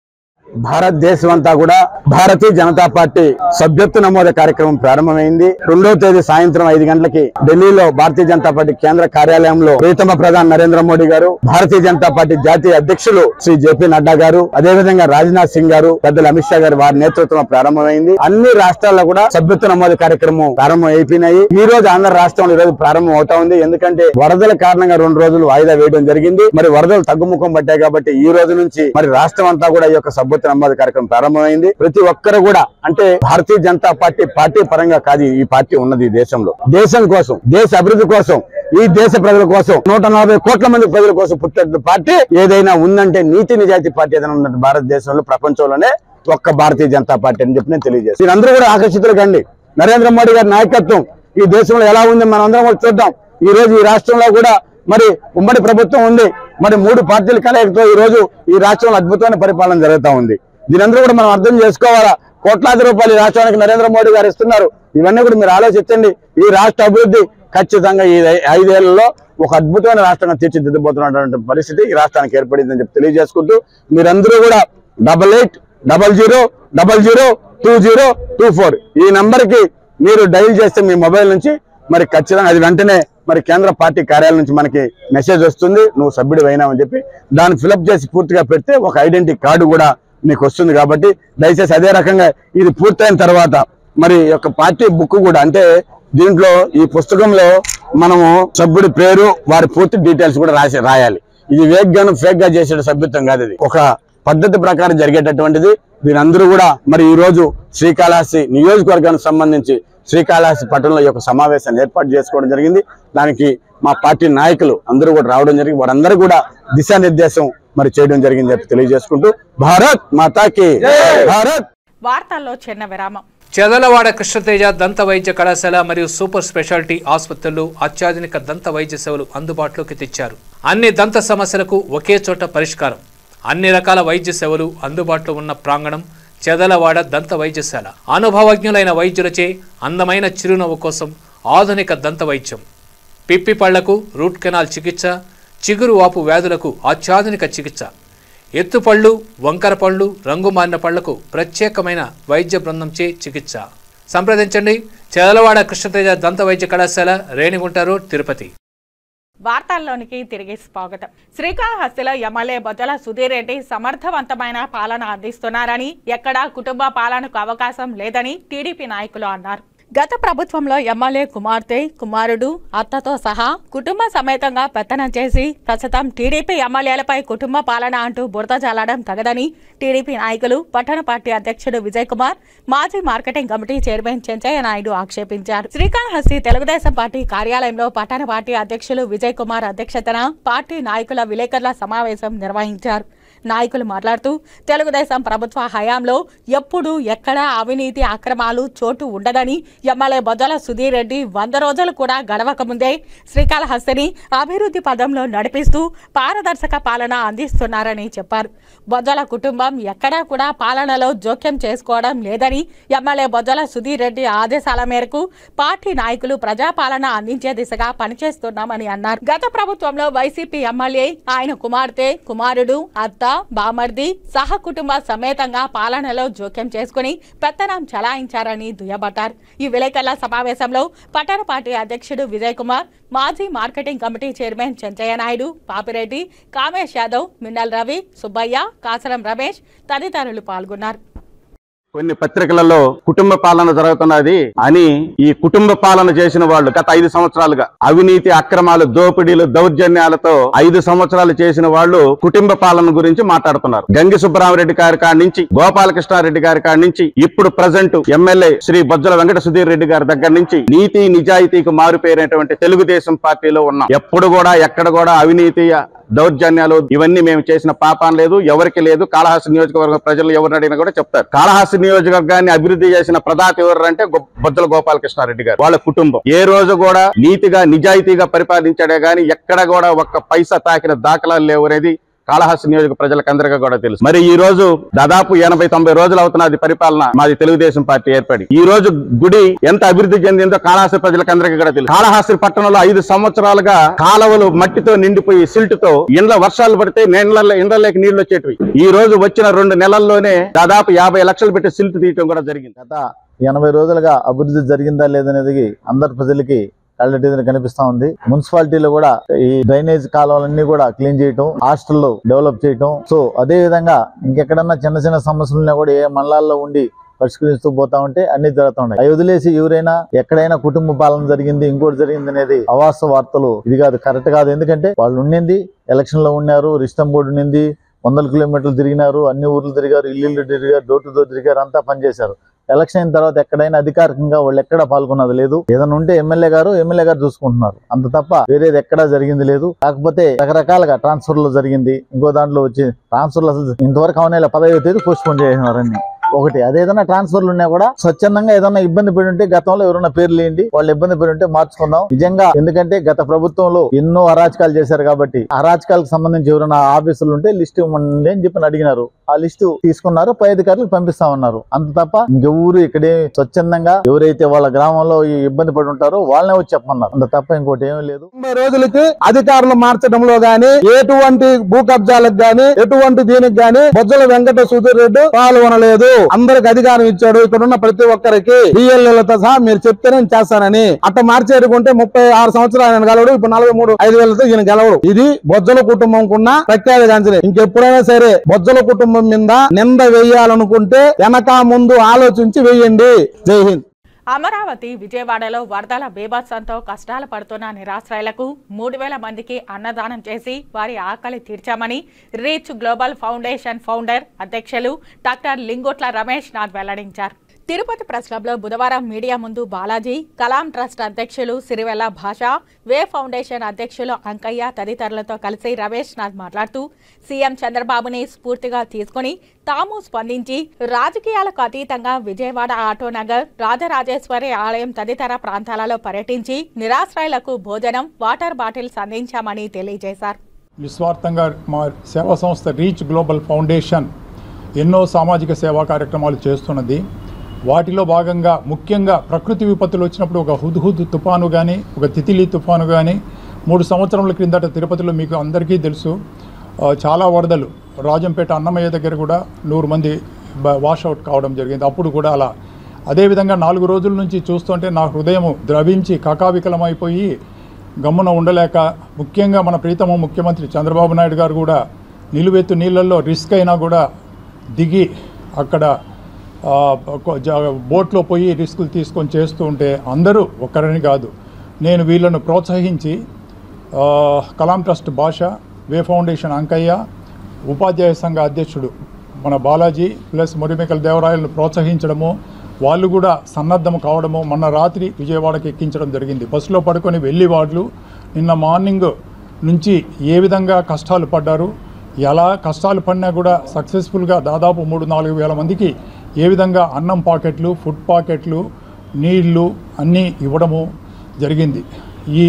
భారతదేశం అంతా కూడా భారతీయ జనతా పార్టీ సభ్యత్వ నమోదు కార్యక్రమం ప్రారంభమైంది రెండవ తేదీ సాయంత్రం ఐదు గంటలకి ఢిల్లీలో భారతీయ జనతా పార్టీ కేంద్ర కార్యాలయంలో ప్రీతమ ప్రధాని నరేంద్ర మోడీ గారు భారతీయ జనతా పార్టీ జాతీయ అధ్యక్షులు శ్రీ జేపీ నడ్డా గారు అదేవిధంగా రాజ్నాథ్ సింగ్ గారు పెద్దలు అమిత్ షా గారు వారి నేతృత్వంలో ప్రారంభమైంది అన్ని రాష్ట్రాల్లో కూడా సభ్యత్వ నమోదు కార్యక్రమం ప్రారంభం అయిపోయినాయి ఈ రోజు ఆంధ్ర రాష్ట్రంలో ఈ రోజు ప్రారంభం అవుతా ఉంది ఎందుకంటే వరదల కారణంగా రెండు రోజులు వాయిదా వేయడం జరిగింది మరి వరదలు తగ్గుముఖం పట్టాయి కాబట్టి ఈ రోజు నుంచి మరి రాష్ట్రం అంతా కూడా ఈ యొక్క సభ్యత్వ నమోదు కార్యక్రమం ప్రారంభమైంది ప్రతి ఒక్కరు కూడా అంటే భారతీయ జనతా పార్టీ పార్టీ పరంగా కాదు ఈ పార్టీ ఉన్నది ఈ దేశంలో దేశం కోసం దేశ అభివృద్ధి కోసం ఈ దేశ ప్రజల కోసం నూట నలభై కోట్ల మంది ప్రజల కోసం పుట్టిన పార్టీ ఏదైనా ఉందంటే నీతి నిజాయితీ పార్టీ ఏదైనా ఉందంటే భారతదేశంలో ప్రపంచంలోనే ఒక్క భారతీయ జనతా పార్టీ అని చెప్పి నేను తెలియజేస్తాను మీరందరూ కూడా ఆకర్షితులు కండి నరేంద్ర మోడీ గారి నాయకత్వం ఈ దేశంలో ఎలా ఉంది మనం అందరం కూడా చూద్దాం ఈ రోజు ఈ రాష్ట్రంలో కూడా మరి ఉమ్మడి ప్రభుత్వం ఉంది మరి మూడు పార్టీల కలయికతో ఈ రోజు ఈ రాష్ట్రంలో అద్భుతమైన పరిపాలన జరుగుతా ఉంది దీనందరూ కూడా మనం అర్థం చేసుకోవాలా కోట్లాది రూపాయలు ఈ రాష్ట్రానికి నరేంద్ర మోడీ గారు ఇస్తున్నారు ఇవన్నీ కూడా మీరు ఆలోచించండి ఈ రాష్ట్ర అభివృద్ధి ఖచ్చితంగా ఈ ఐ- ఐదేళ్లలో ఒక అద్భుతమైన రాష్ట్రంగా తీర్చిదిద్దబోతున్నటువంటి పరిస్థితి ఈ రాష్ట్రానికి ఏర్పడిందని చెప్పి తెలియజేసుకుంటూ మీరందరూ కూడా double eight double zero double zero two zero two four ఈ నంబర్ కి మీరు డైల్ చేస్తే మీ మొబైల్ నుంచి మరి ఖచ్చితంగా అది వెంటనే మరి కేంద్ర పార్టీ కార్యాలయం నుంచి మనకి మెసేజ్ వస్తుంది నువ్వు సభ్యుడు అయినావని చెప్పి దాన్ని ఫిలప్ చేసి పూర్తిగా పెడితే ఒక ఐడెంటిటీ కార్డు కూడా మీకు వస్తుంది కాబట్టి దయచేసి అదే రకంగా ఇది పూర్తయిన తర్వాత మరి ఈ యొక్క పార్టీ బుక్ కూడా అంటే దీంట్లో ఈ పుస్తకంలో మనము సభ్యుడి పేరు వారి పూర్తి డీటెయిల్స్ కూడా రాసి రాయాలి ఇది వేగ్ గాను ఫేక్ గా చేసే సభ్యత్వం కాదు ఇది ఒక పద్ధతి ప్రకారం జరిగేటటువంటిది దీని అందరూ కూడా మరి ఈ రోజు శ్రీకాళహస్తి నియోజకవర్గానికి సంబంధించి శ్రీకాళహస్తి పట్టణంలో ఈ యొక్క సమావేశాన్ని ఏర్పాటు చేసుకోవడం జరిగింది దానికి మా పార్టీ నాయకులు అందరూ కూడా రావడం జరిగింది వారందరూ కూడా దిశానిర్దేశం మరి చేయడం జరిగింది చెప్పి తెలియజేసుకుంటూ భారత్ మాతాకి భారత్ వార్తల్లో చిన్న విరామం చెదలవాడ కృష్ణతేజ దంత వైద్య కళాశాల మరియు సూపర్ స్పెషాలిటీ ఆసుపత్రులు అత్యాధునిక దంత వైద్య సేవలు అందుబాటులోకి తెచ్చారు అన్ని దంత సమస్యలకు ఒకే చోట పరిష్కారం అన్ని రకాల వైద్య సేవలు అందుబాటులో ఉన్న ప్రాంగణం చెదలవాడ దంత వైద్యశాల అనుభవజ్ఞులైన వైద్యులచే అందమైన చిరునవ్వు కోసం ఆధునిక దంత వైద్యం పిప్పి పళ్లకు రూట్ కెనాల్ చికిత్స చిగురు వాపు వ్యాధులకు అత్యాధునిక చికిత్స ఎత్తుపళ్ళు వంకర పళ్ళు రంగు మారిన పళ్లకు ప్రత్యేకమైన వైద్య బృందంచే చికిత్స సంప్రదించండి చెదలవాడ కృష్ణతేజ దంత వైద్య కళాశాల రేణిగుంట రోడ్ తిరుపతి వార్తల్లోనికి తిరిగి స్వాగతం శ్రీకాళహస్తిలో ఎమ్మెల్యే బొజ్జల సుధీర్ రెడ్డి సమర్థవంతమైన పాలన అందిస్తున్నారని ఎక్కడా కుటుంబ పాలనకు అవకాశం లేదని టీడీపీ నాయకులు అన్నారు గత ప్రభుత్వంలో ఎమ్మెల్యే కుమార్తె కుమారుడు అత్తతో సహా కుటుంబ సమేతంగా పెత్తనం చేసి ప్రస్తుతం టీడీపీ ఎమ్మెల్యేలపై కుటుంబ పాలన అంటూ బురద జల్లడం తగదని టీడీపీ నాయకులు పట్టణ పార్టీ అధ్యక్షుడు విజయ్ కుమార్ మాజీ marketing committee chairman Chenchaiah Naidu ఆక్షేపించారు శ్రీకాళహస్తి తెలుగుదేశం పార్టీ కార్యాలయంలో పట్టణ పార్టీ అధ్యక్షులు విజయ్ కుమార్ అధ్యక్షతన పార్టీ నాయకుల విలేకరుల సమావేశం నిర్వహించారు నాయకులు మాట్లాడుతూ తెలుగుదేశం ప్రభుత్వ హయాంలో ఎప్పుడు ఎక్కడా అవినీతి అక్రమాలు చోటు ఉండదని ఎమ్మెల్యే బొజ్జల సుధీర్ రెడ్డి వంద రోజులు కూడా గడవక ముందే శ్రీకాళహస్తిని అభివృద్ధి పదంలో నడిపిస్తూ పారదర్శక పాలన అందిస్తున్నారని చెప్పారు బొజ్జల కుటుంబం ఎక్కడా కూడా పాలనలో జోక్యం చేసుకోవడం లేదని ఎమ్మెల్యే బొజ్జల సుధీర్ రెడ్డి ఆదేశాల మేరకు పార్టీ నాయకులు ప్రజాపాలన అందించే దిశగా పనిచేస్తున్నామని అన్నారు గత ప్రభుత్వంలో వైసీపీ ఎమ్మెల్యే ఆయన కుమార్తె కుమారుడు అత్త బామర్ది సహ కుటుంబ సమేతంగా పాలనలో జోక్యం చేసుకుని పెత్తనం చలాయించారని దుయ్యబట్టారు ఈ విలేకరుల సమావేశంలో పట్టణ పార్టీ అధ్యక్షుడు విజయ్ కుమార్ మాజీ marketing committee chairman Chenchaiah Naidu Papireddy Kamesh Yadav Minnal Ravi Subbaiah Kasaram Ramesh తదితరులు పాల్గొన్నారు కొన్ని పత్రికలలో కుటుంబ పాలన జరుగుతున్నది అని ఈ కుటుంబ పాలన చేసిన వాళ్ళు గత ఐదు సంవత్సరాలుగా అవినీతి అక్రమాలు దోపిడీలు దౌర్జన్యాలతో ఐదు సంవత్సరాలు చేసిన వాళ్ళు కుటుంబ పాలన గురించి మాట్లాడుతున్నారు గంగి సుబ్బరామరెడ్డి గారి కాడి నుంచి గోపాలకృష్ణారెడ్డి గారి కాడి నుంచి ఇప్పుడు ప్రజెంట్ ఎమ్మెల్యే శ్రీ బొజ్జల వెంకట సుధీర్ రెడ్డి గారి దగ్గర నుంచి నీతి నిజాయితీకి మారుపేరినటువంటి తెలుగుదేశం పార్టీలో ఉన్నాం ఎప్పుడు కూడా ఎక్కడ కూడా అవినీతి దౌర్జన్యాలు ఇవన్నీ మేము చేసిన పాపం లేదు ఎవరికి లేదు కాళహాస్తి నియోజకవర్గం ప్రజలు ఎవరిని అడిగినా కూడా చెప్తారు కాళహాస్తి నియోజకవర్గాన్ని అభివృద్ధి చేసిన ప్రదాత ఎవరు అంటే గొ- బొజ్జల గోపాలకృష్ణారెడ్డి గారు వాళ్ళ కుటుంబం ఏ రోజు కూడా నీతిగా నిజాయితీగా పరిపాలించాడే గాని ఎక్కడ కూడా ఒక్క పైసా తాకిన దాఖలాలు లేవు అనేది కాళహస్తి నియోజక ప్రజలకందరికీ కూడా తెలుసు మరి ఈ రోజు దాదాపు ఎనభై తొంభై రోజులు అవుతున్నది పరిపాలన మాది తెలుగుదేశం పార్టీ ఏర్పడి ఈ రోజు గుడి ఎంత అభివృద్ధి చెందిందో కాళహస్తి ప్రజలకందరికీ కూడా తెలుసు కాళహస్తి పట్టణంలో ఐదు సంవత్సరాలుగా కాలువలు మట్టితో నిండిపోయి సిల్ట్ తో ఇండ్ల వర్షాలు పడితే నీళ్ళ ఇండ్లలోకి నీళ్లు వచ్చేటివి ఈ రోజు వచ్చిన రెండు నెలల్లోనే దాదాపు యాభై లక్షలు పెట్టి సిల్ట్ తీయటం కూడా జరిగింది గత ఎనభై రోజులుగా అభివృద్ధి జరిగిందా లేదనేది అందరి ప్రజలకి కళ్ళెట్టిందని కనిపిస్తా ఉంది మున్సిపాలిటీలో కూడా ఈ డ్రైనేజ్ కాలువలన్నీ కూడా క్లీన్ చేయటం హాస్టల్లో డెవలప్ చేయటం సో అదే విధంగా ఇంకెక్కడన్నా చిన్న చిన్న సమస్యలు ఉన్నా కూడా ఏ మండలాల్లో ఉండి పరిష్కరిస్తూ పోతా ఉంటే అన్ని జరుగుతూ ఉన్నాయి అవి వదిలేసి ఎవరైనా ఎక్కడైనా కుటుంబ పాలన జరిగింది ఇంకోటి జరిగింది అనేది అవాస్తవ వార్తలు ఇది కాదు కరెక్ట్ కాదు ఎందుకంటే వాళ్ళు ఉండింది ఎలక్షన్ లో ఉన్నారు రిష్టం బోర్డు ఉండింది వందల కిలోమీటర్లు తిరిగినారు అన్ని ఊర్లు తిరిగారు ఇల్లు తిరిగారు డోర్ టు డోర్ తిరిగారు అంతా పనిచేశారు ఎలక్షన్ అయిన తర్వాత ఎక్కడైనా అధికారికంగా వాళ్ళు ఎక్కడ పాల్గొన్నది లేదు ఏదైనా ఉంటే ఎమ్మెల్యే గారు ఎమ్మెల్యే గారు చూసుకుంటున్నారు అంత తప్ప వేరేది ఎక్కడా జరిగింది లేదు కాకపోతే రకరకాలుగా ట్రాన్స్ఫర్ లో జరిగింది ఇంకో దాంట్లో వచ్చి ట్రాన్స్ఫర్లు అసలు ఇంతవరకు అవునే పదహైదు తేదీ పోస్ట్ పోన్ చేసినారని ఒకటి అదేదైనా ట్రాన్స్ఫర్లు ఉన్నా కూడా స్వచ్ఛందంగా ఏదైనా ఇబ్బంది పడి ఉంటే గతంలో ఎవరైనా పేర్లు ఏంటి వాళ్ళు ఇబ్బంది పడి ఉంటే మార్చుకుందాం నిజంగా ఎందుకంటే గత ప్రభుత్వంలో ఎన్నో అరాచకాలు చేశారు కాబట్టి అరాచకాలకు సంబంధించి ఎవరైనా ఆఫీసులు ఉంటే లిస్ట్ ఇవ్వండి అని చెప్పి అడిగినారు ఆ లిస్టు తీసుకున్నారు పై అధికారులకు పంపిస్తా ఉన్నారు అంత తప్ప ఇంకెవరు ఇక్కడే స్వచ్ఛందంగా ఎవరైతే వాళ్ళ గ్రామంలో ఈ ఇబ్బంది పడి ఉంటారో వాళ్ళనే వచ్చి చెప్పమన్నారు అంత తప్ప ఇంకోటి ఏమీ లేదు తొంభై రోజులకి అధికారులు మార్చడంలో గాని ఎటువంటి భూ కబ్జాలకు గాని ఎటువంటి దీనికి గాని బొజ్జల వెంకట సుధీర్ రెడ్డి పాల్గొనలేదు అందరికి అధికారం ఇచ్చాడు ఇక్కడ ఉన్న ప్రతి ఒక్కరికి డిఎల్ఏలతో సహా మీరు చెప్తే నేను చేస్తానని అట్ట మార్చేరుకుంటే ముప్పై ఆరు సంవత్సరాలు ఆయన గెలవడు ఇప్పుడు నలభై మూడు ఐదు వేలతో ఈయన గెలవడు ఇది బొజ్జల కుటుంబం కున్న ప్రఖ్యాతి గాంచని ఇంకెప్పుడైనా సరే బొజ్జల కుటుంబం మీద నింద వేయాలనుకుంటే వెనక ముందు ఆలోచించి వేయండి జై హింద్ అమరావతి విజయవాడలో వరదల బీభత్సంతో కష్టాలు పడుతున్న నిరాశ్రయులకు మూడు వేల మందికి అన్నదానం చేసి వారి ఆకలి తీర్చామని రీచ్ గ్లోబల్ ఫౌండేషన్ ఫౌండర్ అధ్యక్షులు డాక్టర్ లింగోట్ల రమేష్ నాథ్ వెల్లడించారు తిరుపతి ప్రెస్ క్లబ్లో బుధవారం మీడియా ముందు బాలాజీ కలాం ట్రస్ట్ అధ్యక్షులు సిరివెల్ల భాష వే ఫౌండేషన్ అధ్యక్షులు అంకయ్య తదితరులతో కలిసి రమేష్ నాథ్ మాట్లాడుతూ సీఎం చంద్రబాబుని స్ఫూర్తిగా తీసుకుని తాము స్పందించి రాజకీయాలకు అతీతంగా విజయవాడ ఆటోనగర్ రాజరాజేశ్వరి ఆలయం తదితర ప్రాంతాలలో పర్యటించి నిరాశ్రయులకు భోజనం వాటర్ బాటిల్స్ అందించామని తెలియజేశారు నిస్వార్థంగా మా సేవా సంస్థ రీచ్ గ్లోబల్ ఫౌండేషన్ ఎన్నో సామాజిక సేవా కార్యక్రమాలు చేస్తున్నది వాటిలో భాగంగా ముఖ్యంగా ప్రకృతి విపత్తులు వచ్చినప్పుడు ఒక హుద్హుద్ తుఫాను కానీ ఒక తితిలి తుఫాను కానీ మూడు సంవత్సరముల క్రిందట తిరుపతిలో మీకు అందరికీ తెలుసు ఆ, చాలా వరదలు రాజంపేట అన్నమయ్య దగ్గర కూడా నూరు మంది వాషౌట్ కావడం జరిగింది అప్పుడు కూడా అలా అదేవిధంగా నాలుగు రోజుల నుంచి చూస్తుంటే నా హృదయం ద్రవించి కకావికలమైపోయి గమ్మున ఉండలేక ముఖ్యంగా మన ప్రీతమ ముఖ్యమంత్రి చంద్రబాబు నాయుడు గారు కూడా నిలువెత్తు నీళ్ళల్లో రిస్క్ అయినా కూడా దిగి అక్కడ ఆ, ఒక జా- బోట్లో పోయి రిస్కులు తీసుకొని చేస్తూ ఉంటే అందరూ ఒక్కరని కాదు నేను వీళ్ళను ప్రోత్సహించి ఆ, కలాం ట్రస్ట్ భాష వే ఫౌండేషన్ అంకయ్య ఉపాధ్యాయ సంఘ అధ్యక్షుడు మన బాలాజీ ప్లస్ మురిమికల దేవరాయలను ప్రోత్సహించడము వాళ్ళు కూడా సన్నద్ధం కావడము మొన్న రాత్రి విజయవాడకి ఎక్కించడం జరిగింది బస్సులో పడుకొని వెళ్ళి వాళ్ళు నిన్న మార్నింగ్ నుంచి ఏ విధంగా కష్టాలు పడ్డారు ఎలా కష్టాలు పడినా కూడా సక్సెస్ఫుల్గా దాదాపు మూడు నాలుగు వేల మందికి ఏ విధంగా అన్నం పాకెట్లు ఫుడ్ పాకెట్లు నీళ్లు అన్నీ ఇవ్వడము జరిగింది ఈ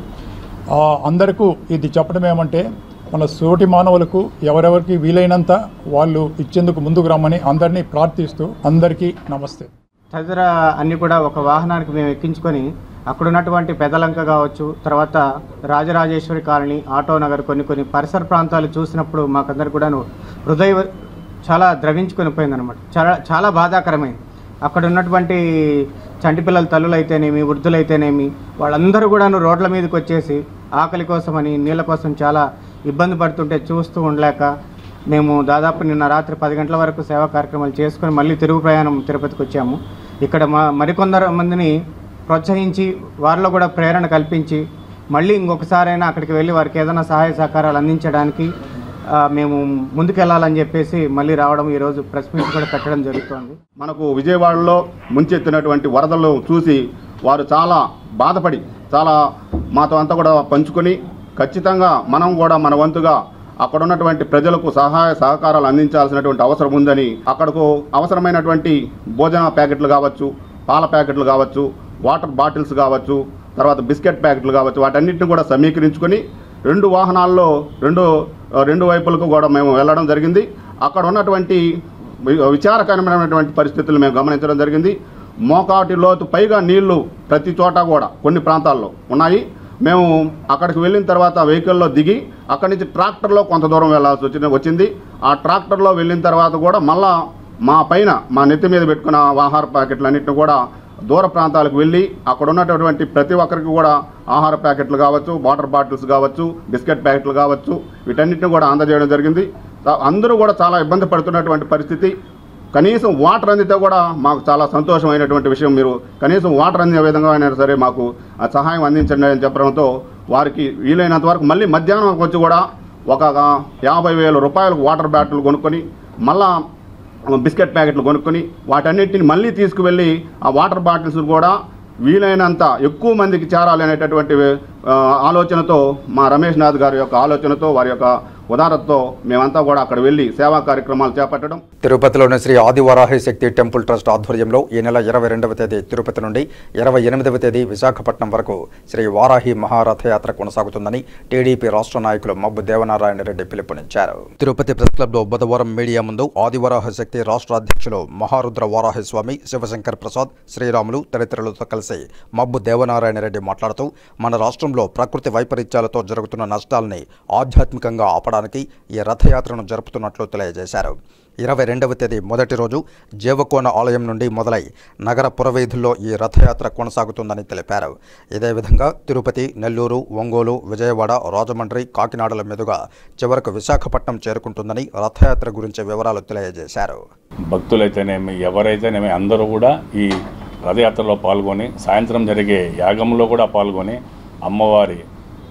ఆ, అందరకు ఇది చెప్పడం ఏమంటే మన సోటి మానవులకు ఎవరెవరికి వీలైనంత వాళ్ళు ఇచ్చేందుకు ముందుకు రమ్మని అందరినీ ప్రార్థిస్తూ అందరికీ నమస్తే తదితర అన్ని కూడా ఒక వాహనానికి మేము ఎక్కించుకొని అక్కడ ఉన్నటువంటి పెదలంక కావచ్చు తర్వాత రాజరాజేశ్వరి కాలనీ ఆటో నగర్ కొన్ని కొన్ని పరిసర ప్రాంతాలు చూసినప్పుడు మాకందరు కూడాను హృదయ చాలా ద్రవించుకొని పోయిందనమాట చాలా చాలా బాధాకరమైంది అక్కడ ఉన్నటువంటి చంటి పిల్లల తల్లులైతేనేమి వృద్ధులైతేనేమి వాళ్ళందరూ కూడాను రోడ్ల మీదకి వచ్చేసి ఆకలి కోసమని నీళ్ళ కోసం చాలా ఇబ్బంది పడుతుంటే చూస్తూ ఉండలేక మేము దాదాపు నిన్న రాత్రి పది గంటల వరకు సేవా కార్యక్రమాలు చేసుకొని మళ్ళీ తిరుగు ప్రయాణం తిరుపతికి వచ్చాము ఇక్కడ మా మరికొందరు మందిని ప్రోత్సహించి వారిలో కూడా ప్రేరణ కల్పించి మళ్ళీ ఇంకొకసారైనా అక్కడికి వెళ్ళి వారికి ఏదైనా సహాయ సహకారాలు అందించడానికి ఆ, మేము ముందుకెళ్ళాలని చెప్పేసి మళ్ళీ రావడం ఈరోజు ప్రెస్ మీట్ కూడా పెట్టడం జరుగుతోంది మనకు విజయవాడలో ముంచెత్తినటువంటి వరదలు చూసి వారు చాలా బాధపడి చాలా మాతో అంతా కూడా పంచుకొని ఖచ్చితంగా మనం కూడా మన వంతుగా అక్కడ ఉన్నటువంటి ప్రజలకు సహాయ సహకారాలు అందించాల్సినటువంటి అవసరం ఉందని అక్కడకు అవసరమైనటువంటి భోజన ప్యాకెట్లు కావచ్చు పాల ప్యాకెట్లు కావచ్చు వాటర్ బాటిల్స్ కావచ్చు తర్వాత బిస్కెట్ ప్యాకెట్లు కావచ్చు వాటన్నిటిని కూడా సమీకరించుకొని రెండు వాహనాల్లో రెండు రెండు వైపులకు కూడా మేము వెళ్ళడం జరిగింది అక్కడ ఉన్నటువంటి వి- విచారకరమైనటువంటి పరిస్థితులు మేము గమనించడం జరిగింది మోకాటి లోతు పైగా నీళ్లు ప్రతి చోట కూడా కొన్ని ప్రాంతాల్లో ఉన్నాయి మేము అక్కడికి వెళ్ళిన తర్వాత వెహికల్లో దిగి అక్కడి నుంచి ట్రాక్టర్లో కొంత దూరం వెళ్ళాల్సి వచ్చింది వచ్చింది ఆ ట్రాక్టర్లో వెళ్ళిన తర్వాత కూడా మళ్ళా మా పైన మా నెత్తి మీద పెట్టుకున్న ఆహార ప్యాకెట్లు అన్నింటిని కూడా దూర ప్రాంతాలకు వెళ్ళి అక్కడ ఉన్నటువంటి ప్రతి ఒక్కరికి కూడా ఆహార ప్యాకెట్లు కావచ్చు వాటర్ బాటిల్స్ కావచ్చు బిస్కెట్ ప్యాకెట్లు కావచ్చు వీటన్నిటిని కూడా అందజేయడం జరిగింది తా- అందరూ కూడా చాలా ఇబ్బంది పడుతున్నటువంటి పరిస్థితి కనీసం వాటర్ అందితే కూడా మాకు చాలా సంతోషమైనటువంటి విషయం మీరు కనీసం వాటర్ అందే విధంగా అయినా సరే మాకు ఆ సహాయం అందించండి అని చెప్పడంతో వారికి వీలైనంత వరకు మళ్ళీ మధ్యాహ్నం వచ్చి కూడా ఒక యాభై వేల రూపాయలకు వాటర్ బాటిల్ కొనుక్కొని మళ్ళా బిస్కెట్ ప్యాకెట్లు కొనుక్కొని వాటన్నిటిని మళ్ళీ తీసుకువెళ్ళి ఆ వాటర్ బాటిల్స్ కూడా వీలైనంత ఎక్కువ మందికి చేరాలి అనేటటువంటి ఆ, ఆలోచనతో మా రమేష్ నాథ్ గారి యొక్క ఆలోచనతో వారి యొక్క ఉదారతతో మేమంతా కూడా అక్కడ వెళ్ళి సేవా కార్యక్రమాలు చేపట్టడం తిరుపతిలోని శ్రీ ఆదివరాహి శక్తి టెంపుల్ ట్రస్ట్ ఆధ్వర్యంలో ఈ నెల ఇరవై రెండవ తేదీ తిరుపతి నుండి ఇరవై ఎనిమిదవ తేదీ విశాఖపట్నం వరకు శ్రీ వారాహి మహారథయాత్ర కొనసాగుతుందని టీడీపీ రాష్ట్ర నాయకులు మబ్బు దేవనారాయణ రెడ్డి పిలుపునిచ్చారు తిరుపతి ప్రెస్ క్లబ్లో బుధవారం మీడియా ముందు ఆదివరాహ శక్తి రాష్ట్ర అధ్యక్షులు మహారుద్ర వారాహి స్వామి శివశంకర్ ప్రసాద్ శ్రీరాములు తదితరులతో కలిసి మబ్బు దేవనారాయణ రెడ్డి మాట్లాడుతూ మన రాష్ట్రంలో ప్రకృతి వైపరీత్యాలతో జరుగుతున్న నష్టాలని ఆధ్యాత్మికంగా ఆపడానికి ఈ రథయాత్రను జరుపుతున్నట్లు తెలియజేశారు ఇరవై రెండవ తేదీ మొదటి రోజు జీవకోన ఆలయం నుండి మొదలై నగర పురవీధుల్లో ఈ రథయాత్ర కొనసాగుతుందని తెలిపారు ఇదే విధంగా తిరుపతి నెల్లూరు ఒంగోలు విజయవాడ రాజమండ్రి కాకినాడల మీదుగా చివరకు విశాఖపట్నం చేరుకుంటుందని రథయాత్ర గురించి వివరాలు తెలియజేశారు భక్తులైతేనేమి ఎవరైతేనేమి అందరూ కూడా ఈ రథయాత్రలో పాల్గొని సాయంత్రం జరిగే యాగంలో కూడా పాల్గొని అమ్మవారి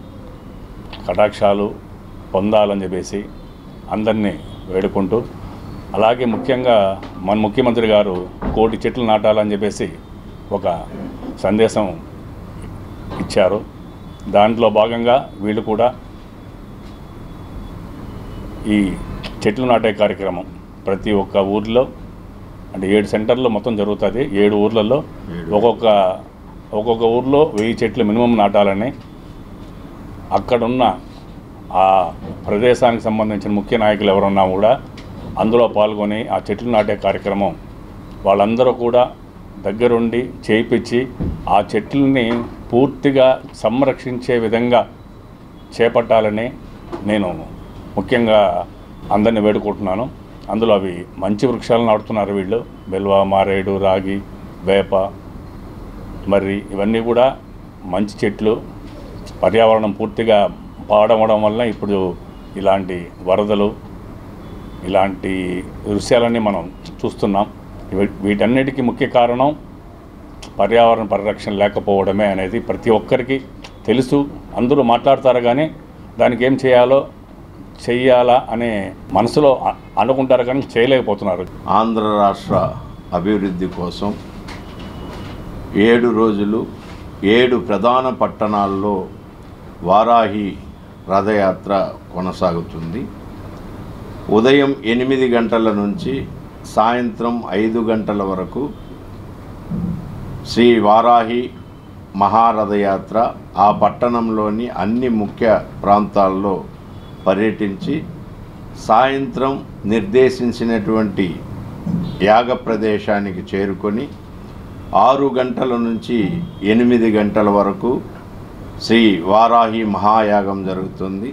కటాక్షాలు పొందాలని చెప్పేసి అందరినీ వేడుకుంటూ అలాగే ముఖ్యంగా మన ముఖ్యమంత్రి గారు కోటి చెట్లు నాటాలని చెప్పేసి ఒక సందేశం ఇచ్చారు దాంట్లో భాగంగా వీళ్ళు కూడా ఈ చెట్లు నాటే కార్యక్రమం ప్రతి ఒక్క ఊర్లో అంటే ఏడు సెంటర్లో మొత్తం జరుగుతుంది ఏడు ఊర్లలో ఒక్కొక్క ఒక్కొక్క ఊర్లో వెయ్యి చెట్లు మినిమం నాటాలని అక్కడున్న ఆ ప్రదేశానికి సంబంధించిన ముఖ్య నాయకులు ఎవరున్నా కూడా అందులో పాల్గొని ఆ చెట్లు నాటే కార్యక్రమం వాళ్ళందరూ కూడా దగ్గరుండి చేయించి ఆ చెట్లని పూర్తిగా సంరక్షించే విధంగా చేపట్టాలని నేను ముఖ్యంగా అందరిని వేడుకుంటున్నాను అందులో అవి మంచి వృక్షాలు నాటుతున్నారు వీళ్ళు బెల్వ మారేడు రాగి వేప మర్రి ఇవన్నీ కూడా మంచి చెట్లు పర్యావరణం పూర్తిగా పాడవడం వల్ల ఇప్పుడు ఇలాంటి వరదలు ఇలాంటి దృశ్యాలన్నీ మనం చూస్తున్నాం ఇవి- వీటన్నిటికీ ముఖ్య కారణం పర్యావరణ పరిరక్షణ లేకపోవడమే అనేది ప్రతి ఒక్కరికి తెలుసు అందరూ మాట్లాడతారు కానీ దానికి ఏం చేయాలో చెయ్యాలా అనే మనసులో అ- అనుకుంటారు కానీ చేయలేకపోతున్నారు ఆంధ్ర రాష్ట్ర అభివృద్ధి కోసం ఏడు రోజులు ఏడు ప్రధాన పట్టణాల్లో వారాహి రథయాత్ర కొనసాగుతుంది ఉదయం ఎనిమిది గంటల నుంచి సాయంత్రం ఐదు గంటల వరకు శ్రీ వారాహి మహారథయాత్ర ఆ పట్టణంలోని అన్ని ముఖ్య ప్రాంతాల్లో పర్యటించి సాయంత్రం నిర్దేశించినటువంటి యాగ ప్రదేశానికి చేరుకొని ఆరు గంటల నుంచి ఎనిమిది గంటల వరకు శ్రీ వారాహి మహాయాగం జరుగుతుంది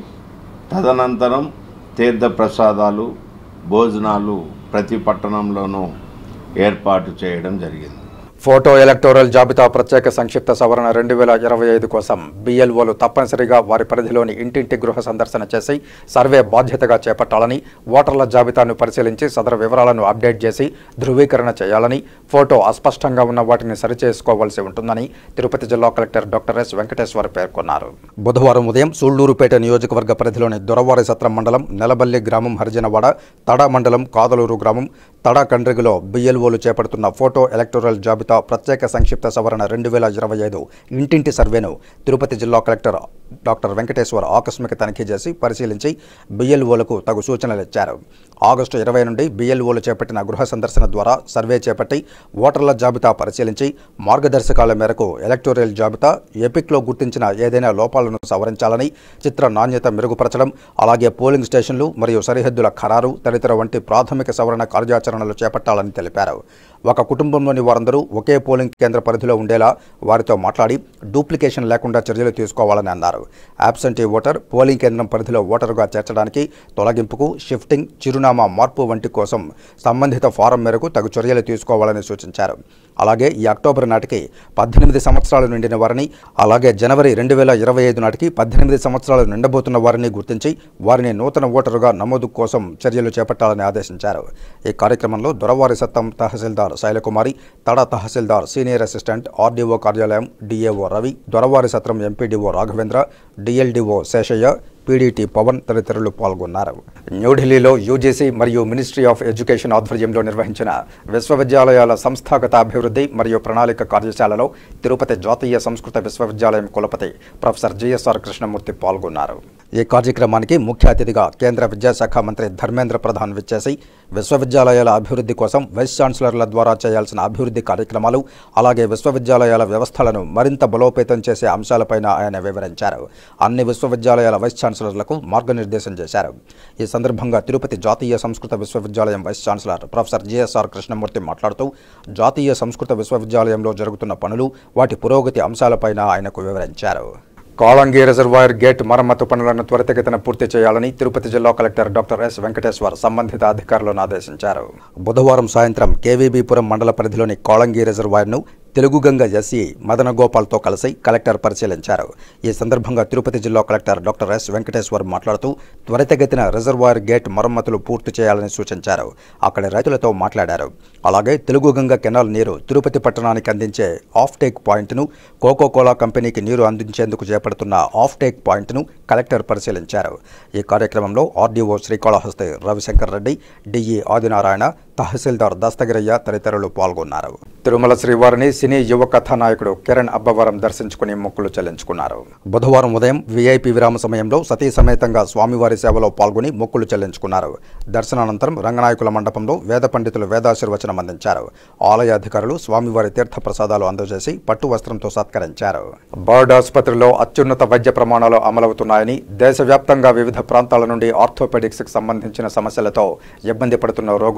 తదనంతరం తీర్థప్రసాదాలు భోజనాలు ప్రతి పట్టణంలోనూ ఏర్పాటు చేయడం జరిగింది ఫోటో ఎలక్టోరల్ జాబితా ప్రత్యేక సంక్షిప్త సవరణ రెండు వేల ఇరవై ఐదు కోసం బిఎల్ఓలు తప్పనిసరిగా వారి పరిధిలోని ఇంటింటి గృహ సందర్శన చేసి సర్వే బాధ్యతగా చేపట్టాలని ఓటర్ల జాబితాను పరిశీలించి సదరు వివరాలను అప్డేట్ చేసి ధృవీకరణ చేయాలని ఫోటో అస్పష్టంగా ఉన్న వాటిని సరిచేసుకోవాల్సి ఉంటుందని తిరుపతి జిల్లా కలెక్టర్ డాక్టర్ ఎస్ వెంకటేశ్వర్ పేర్కొన్నారు బుధవారం ఉదయం సూళ్లూరుపేట నియోజకవర్గ పరిధిలోని దొరవారి సత్రం మండలం నెలబల్లి గ్రామం హరిజనవాడ తడ మండలం కాదలూరు గ్రామం తడ కండ్రిగులో బిఎల్ఓలు చేపడుతున్న ఫోటో ఎలక్టోరల్ జాబితా ప్రత్యేక సంక్షిప్త సవరణ రెండు వేల ఇరవై ఐదు ఇంటింటి సర్వేను తిరుపతి జిల్లా కలెక్టర్ డాక్టర్ వెంకటేశ్వర్ ఆకస్మిక తనిఖీ చేసి పరిశీలించి బిఎల్ఓలకు తగు సూచనలు ఇచ్చారు ఆగస్టు ఇరవై నుండి బిఎల్ఓలు చేపట్టిన గృహ సందర్శన ద్వారా సర్వే చేపట్టి ఓటర్ల జాబితా పరిశీలించి మార్గదర్శకాల మేరకు ఎలక్టోరల్ జాబితా ఎపిక్లో గుర్తించిన ఏదైనా లోపాలను సవరించాలని చిత్ర నాణ్యత మెరుగుపరచడం అలాగే పోలింగ్ స్టేషన్లు మరియు సరిహద్దుల ఖరారు తదితర వంటి ప్రాథమిక సవరణ కార్యాచరణలు చేపట్టాలని తెలిపారు ఒక కుటుంబంలోని వారందరూ ఒకే పోలింగ్ కేంద్ర పరిధిలో ఉండేలా వారితో మాట్లాడి డూప్లికేషన్ లేకుండా చర్యలు తీసుకోవాలని అన్నారు అబ్సెంటీ ఓటర్ పోలింగ్ కేంద్రం పరిధిలో ఓటరుగా చేర్చడానికి తొలగింపుకు షిఫ్టింగ్ చిరునామా మార్పు వంటి కోసం సంబంధిత ఫారం మేరకు తగు చర్యలు తీసుకోవాలని సూచించారు అలాగే ఈ అక్టోబర్ నాటికి పద్దెనిమిది సంవత్సరాలు నిండిన వారిని అలాగే జనవరి రెండు వేల ఇరవై ఐదు నాటికి పద్దెనిమిది సంవత్సరాలు నిండబోతున్న వారిని గుర్తించి వారిని నూతన ఓటరుగా నమోదు కోసం చర్యలు చేపట్టాలని ఆదేశించారు ఈ కార్యక్రమంలో దొరవారి సత్తం తహసీల్దార్ శైలకుమారి తడ తహసీల్దార్ సీనియర్ అసిస్టెంట్ ఆర్డీఓ కార్యాలయం DAO Ravi Doravari Satram MPDO Raghavendra DLDO Seshaiah PDT Pavan తదితరులు పాల్గొన్నారు న్యూఢిల్లీలో యూజీసీ మరియు మినిస్ట్రీ ఆఫ్ ఎడ్యుకేషన్ ఆధ్వర్యంలో నిర్వహించిన విశ్వవిద్యాలయాల సంస్థాగత అభివృద్ధి మరియు ప్రణాళిక కార్యశాలలో తిరుపతి జాతీయ సంస్కృత విశ్వవిద్యాలయం కులపతి ప్రొఫెసర్ జిఎస్ఆర్ కృష్ణమూర్తి పాల్గొన్నారు ఈ కార్యక్రమానికి ముఖ్య అతిథిగా కేంద్ర విద్యాశాఖ మంత్రి ధర్మేంద్ర ప్రధాన్ విచ్చేసి విశ్వవిద్యాలయాల అభివృద్ధి కోసం వైస్ ఛాన్సలర్ల ద్వారా చేయాల్సిన అభివృద్ధి కార్యక్రమాలు అలాగే విశ్వవిద్యాలయాల వ్యవస్థలను మరింత బలోపేతం చేసే అంశాలపైన ఆయన వివరించారు అన్ని విశ్వవిద్యాలయాల వైస్ ఛాన్సలర్లకు మార్గనిర్దేశం చేశారు ఈ సందర్భంగా తిరుపతి జాతీయ సంస్కృత విశ్వవిద్యాలయం vice chancellor professor GSR Krishnamurthy మాట్లాడుతూ జాతీయ సంస్కృత విశ్వవిద్యాలయంలో జరుగుతున్న పనులు వాటి పురోగతి అంశాలపైన ఆయనకు వివరించారు కాళంగి రిజర్వాయర్ గేట్ మరమ్మతు పనులను త్వరితగతిన పూర్తి చేయాలని తిరుపతి జిల్లా కలెక్టర్ డాక్టర్ ఎస్ వెంకటేశ్వర్ సంబంధిత అధికారులను ఆదేశించారు బుధవారం సాయంత్రం కేవీబీపురం మండల పరిధిలోని కాళంగి రిజర్వాయర్ను తెలుగుగంగ ఎస్ఈ మదన గోపాల్తో కలిసి కలెక్టర్ పరిశీలించారు ఈ సందర్భంగా తిరుపతి జిల్లా కలెక్టర్ డాక్టర్ ఎస్ వెంకటేశ్వర్ మాట్లాడుతూ త్వరితగతిన రిజర్వాయర్ గేట్ మరమ్మతులు పూర్తి చేయాలని సూచించారు అక్కడి రైతులతో మాట్లాడారు అలాగే తెలుగుగంగ కెనాల్ నీరు తిరుపతి పట్టణానికి అందించే ఆఫ్ టేక్ పాయింట్ను కోకో కోలా కంపెనీకి నీరు అందించేందుకు చేపడుతున్న ఆఫ్ టేక్ పాయింట్ను కలెక్టర్ పరిశీలించారు ఈ కార్యక్రమంలో ఆర్డీఓ శ్రీకాళహస్తి రవిశంకర్ రెడ్డి డిఈ ఆదినారాయణ తహసీల్దార్ దస్తగిరయ్య తదితరులు పాల్గొన్నారు తిరుమల శ్రీవారిని సినీ యువ కథానాయకుడు కిరణ్ అబ్బవరం దర్శించుకుని మొక్కులు చెల్లించుకున్నారు బుధవారం ఉదయం వీఐపీ విరామ సమయంలో సతీ సమేతంగా స్వామివారి సేవలో పాల్గొని మొక్కులు చెల్లించుకున్నారు దర్శనానంతరం రంగనాయకుల మండపంలో వేద పండితులు వేదాశీర్వచనం అందించారు ఆలయ అధికారులు స్వామివారి తీర్థ ప్రసాదాలు అందజేసి పట్టు వస్త్రంతో సత్కరించారు బర్డ్ ఆసుపత్రిలో అత్యున్నత వైద్య ప్రమాణాలు అమలవుతున్నాయని దేశవ్యాప్తంగా వివిధ ప్రాంతాల నుండి ఆర్థోపెడిక్స్ సంబంధించిన సమస్యలతో ఇబ్బంది పడుతున్న రోగులు ఇక్కడికి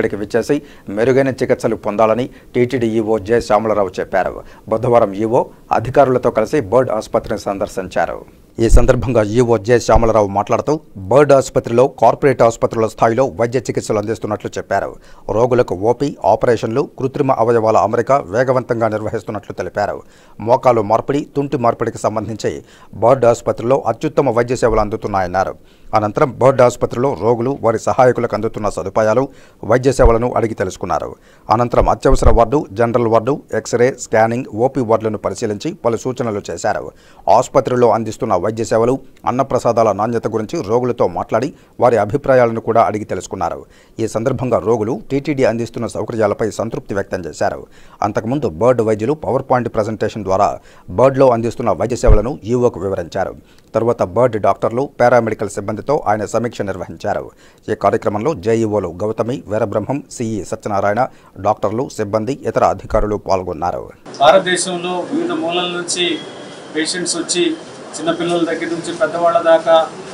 ఇక్కడికి విచ్చేసి మెరుగైన చికిత్సలు పొందాలని టీటీడీ ఈవో జె శ్యామలరావు చెప్పారు బుధవారం ఈవో అధికారులతో కలిసి బర్డ్ ఆసుపత్రిని సందర్శించారు ఈ సందర్భంగా ఈవో జె శ్యామలరావు మాట్లాడుతూ బర్డ్ ఆసుపత్రిలో కార్పొరేట్ ఆసుపత్రుల స్థాయిలో వైద్య చికిత్సలు అందిస్తున్నట్లు చెప్పారు రోగులకు ఓపీ ఆపరేషన్లు కృత్రిమ అవయవాల అమరిక వేగవంతంగా నిర్వహిస్తున్నట్లు తెలిపారు మోకాలు మార్పిడి తుంటి మార్పిడికి సంబంధించి బర్డ్ ఆసుపత్రిలో అత్యుత్తమ వైద్య సేవలు అందుతున్నాయన్నారు అనంతరం బర్డ్ ఆసుపత్రిలో రోగులు వారి సహాయకులకు అందుతున్న సదుపాయాలు వైద్య సేవలను అడిగి తెలుసుకున్నారు అనంతరం అత్యవసర ward general ward X ray scanning OP వార్డులను పరిశీలించి పలు సూచనలు చేశారు ఆసుపత్రిలో అందిస్తున్న వైద్య సేవలు అన్నప్రసాదాల నాణ్యత గురించి రోగులతో మాట్లాడి వారి అభిప్రాయాలను కూడా అడిగి తెలుసుకున్నారు ఈ సందర్భంగా రోగులు టీటీడీ అందిస్తున్న సౌకర్యాలపై సంతృప్తి వ్యక్తం చేశారు అంతకుముందు బర్డ్ వైద్యులు పవర్ పాయింట్ ప్రజెంటేషన్ ద్వారా బర్డ్లో అందిస్తున్న వైద్య సేవలను ఈవోకు వివరించారు తరువాత బర్డ్ డాక్టర్లు పారామెడికల్ సిబ్బందితో ఆయన సమీక్ష నిర్వహించారు ఈ కార్యక్రమంలో జేఈఓలు గౌతమి వీరబ్రహ్మం సిఈ సత్యనారాయణ డాక్టర్లు సిబ్బంది ఇతర అధికారులు పాల్గొన్నారు భారతదేశంలో వివిధ మూలల నుంచి పేషెంట్స్ వచ్చి చిన్నపిల్లల దగ్గర నుంచి పెద్దవాళ్ళ దాకా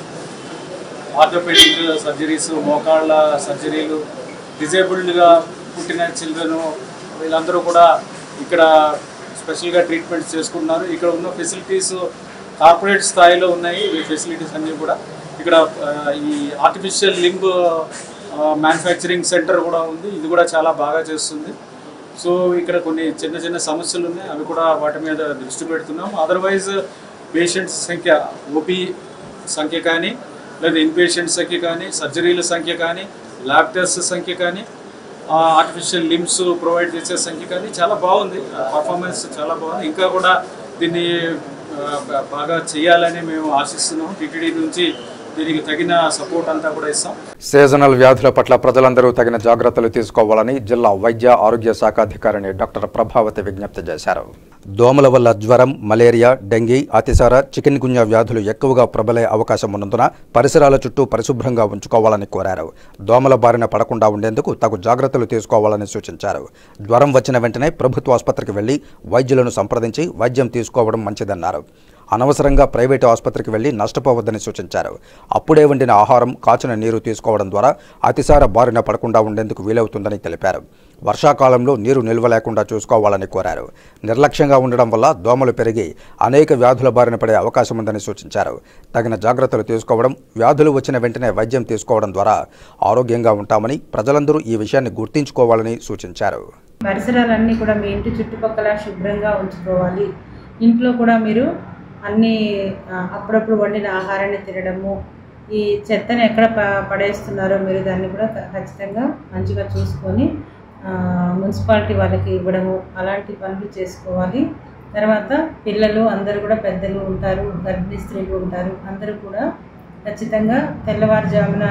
ఆర్థోపెడిక్ సర్జరీస్ మోకాళ్ళ సర్జరీలు డిజేబుల్డ్గా పుట్టిన చిల్డ్రన్ వీళ్ళందరూ కూడా ఇక్కడ స్పెషల్గా ట్రీట్మెంట్స్ చేసుకుంటున్నారు ఇక్కడ ఉన్న ఫెసిలిటీస్ కార్పొరేట్ స్థాయిలో ఉన్నాయి ఈ ఫెసిలిటీస్ అన్నీ కూడా ఇక్కడ ఆ, ఈ ఆర్టిఫిషియల్ లింబ్ మ్యానుఫ్యాక్చరింగ్ సెంటర్ కూడా ఉంది ఇది కూడా చాలా బాగా చేస్తుంది సో ఇక్కడ కొన్ని చిన్న చిన్న సమస్యలు ఉన్నాయి అవి కూడా వాటి మీద దృష్టి పెడుతున్నాం అదర్వైజ్ పేషెంట్స్ సంఖ్య ఓపీ సంఖ్య కానీ లేదా ఇన్పేషెంట్ సంఖ్య కానీ సర్జరీల సంఖ్య కానీ ల్యాబ్ టెస్ట్ సంఖ్య కానీ ఆర్టిఫిషియల్ లిమ్స్ ప్రొవైడ్ చేసే సంఖ్య కానీ చాలా బాగుంది పర్ఫార్మెన్స్ చాలా బాగుంది ఇంకా కూడా దీన్ని ఆ, బా- బాగా చేయాలని మేము ఆశిస్తున్నాం టీటీడీ నుంచి దీనికి తగిన సపోర్ట్ అంతా కూడా ఇస్తాం సీజనల్ వ్యాధుల పట్ల ప్రజలందరూ తగిన జాగ్రత్తలు తీసుకోవాలని జిల్లా వైద్య ఆరోగ్య శాఖ అధికారిని డాక్టర్ ప్రభావతి విజ్ఞప్తి చేశారు దోమల వల్ల జ్వరం మలేరియా డెంగీ అతిసార చికెన్ గున్యా వ్యాధులు ఎక్కువగా ప్రబలే అవకాశం ఉన్నందున పరిసరాల చుట్టూ పరిశుభ్రంగా ఉంచుకోవాలని కోరారు దోమల బారిన పడకుండా ఉండేందుకు తగు జాగ్రత్తలు తీసుకోవాలని సూచించారు జ్వరం వచ్చిన వెంటనే ప్రభుత్వ ఆసుపత్రికి వెళ్లి వైద్యులను సంప్రదించి వైద్యం తీసుకోవడం మంచిదన్నారు అనవసరంగా ప్రైవేటు ఆసుపత్రికి వెళ్లి నష్టపోవద్దని సూచించారు అప్పుడే వండిన ఆహారం కాచిన నీరు తీసుకోవడం ద్వారా అతిసార బారిన పడకుండా ఉండేందుకు వీలవుతుందని తెలిపారు వర్షాకాలంలో నీరు నిల్వ లేకుండా చూసుకోవాలని కోరారు నిర్లక్ష్యంగా ఉండడం వల్ల దోమలు పెరిగి అనేక వ్యాధుల బారిన పడే అవకాశం ఉందని సూచించారు తగిన జాగ్రత్తలు తీసుకోవడం వ్యాధులు వచ్చిన వెంటనే వైద్యం తీసుకోవడం ద్వారా ఆరోగ్యంగా ఉంటామని ప్రజలందరూ ఈ విషయాన్ని గుర్తుంచుకోవాలని సూచించారు పరిసరాలన్నీ కూడా మీ ఇంటి చుట్టుపక్కల శుభ్రంగా ఉంచుకోవాలి ఇంట్లో కూడా మీరు అన్నీ ఆ, అప్పుడప్పుడు వండిన ఆహారాన్ని తినడము ఈ చెత్తని ఎక్కడ ప పడేస్తున్నారో మీరు దాన్ని కూడా ఖ- ఖచ్చితంగా మంచిగా చూసుకొని ఆ, మున్సిపాలిటీ వాళ్ళకి ఇవ్వడము అలాంటి పనులు చేసుకోవాలి తర్వాత పిల్లలు అందరూ కూడా పెద్దలు ఉంటారు గర్భిణీ స్త్రీలు ఉంటారు అందరూ కూడా ఖచ్చితంగా తెల్లవారుజామున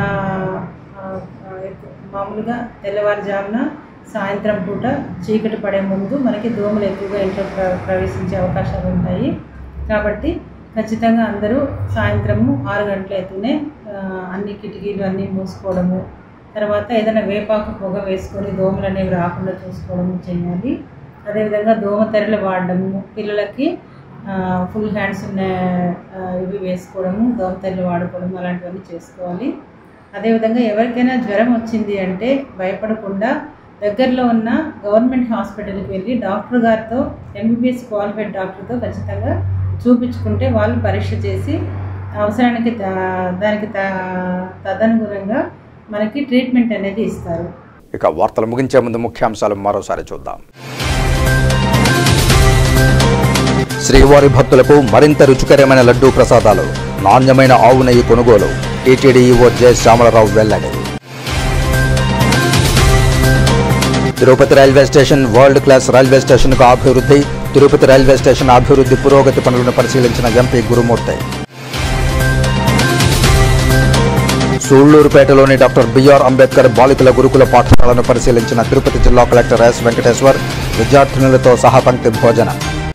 ఆ, ఆ, ఎక్కు- మామూలుగా తెల్లవారుజామున సాయంత్రం పూట చీకటి పడే ముందు మనకి దోమలు ఎక్కువగా ఇంట్లో ప్ర- ప్రవేశించే అవకాశాలు ఉంటాయి కాబట్టి ఖచ్చితంగా అందరూ సాయంత్రము ఆరు గంటల ఎత్తునే ఆ, అన్ని కిటికీలు అన్నీ మూసుకోవడము తర్వాత ఏదైనా వేపాకు పొగ వేసుకొని దోమలు అనేవి రాకుండా చూసుకోవడము చేయాలి అదేవిధంగా దోమ తెరలు వాడడము పిల్లలకి ఫుల్ హ్యాండ్స్ ఉన్న ఆ, ఇవి వేసుకోవడము దోమ తెరలు వాడుకోవడం అలాంటివన్నీ చేసుకోవాలి అదేవిధంగా ఎవరికైనా జ్వరం వచ్చింది అంటే భయపడకుండా దగ్గరలో ఉన్న గవర్నమెంట్ హాస్పిటల్కి వెళ్ళి డాక్టర్ గారితో ఎంబీబీఎస్ క్వాలిఫైడ్ డాక్టర్తో ఖచ్చితంగా చూపించుకుంటే వాళ్ళు పరీక్ష చేసి అవసరానికి దా- దానికి త- తదనుగుణంగా మనకి ట్రీట్మెంట్ అనేది ఇస్తారు ఇక వార్తలు ముగించే ముందు ముఖ్యాంశాలు మరోసారి చూద్దాం శ్రీవారి భక్తులకు మరింత రుచికరమైన లడ్డూ ప్రసాదాలు నాణ్యమైన ఆవు నెయ్యి కొనుగోలు టీటీడీ ఈవో జె శ్యామలరావు వెల్లడి Tirupati railway station world class railway స్టేషన్కు అభివృద్ధి తిరుపతి రైల్వే స్టేషన్ అభివృద్ధి పురోగతి పనులను పరిశీలించిన ఎంపీ గురుమూర్తి సూళ్లూరుపేటలోని డాక్టర్ బిఆర్ అంబేద్కర్ బాలికల గురుకుల పాఠశాలను పరిశీలించిన తిరుపతి జిల్లా కలెక్టర్ ఎస్ వెంకటేశ్వర్ విద్యార్థినులతో సహా పంక్తి భోజన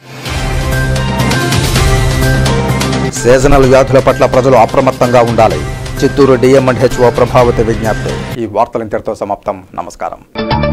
సీజనల్ వ్యాధుల పట్ల ప్రజలు అప్రమత్తంగా ఉండాలి Chittoor DM and HO Prabhavathi విజ్ఞప్తి ఈ వార్తలు ఇంతటితో సమాప్తం నమస్కారం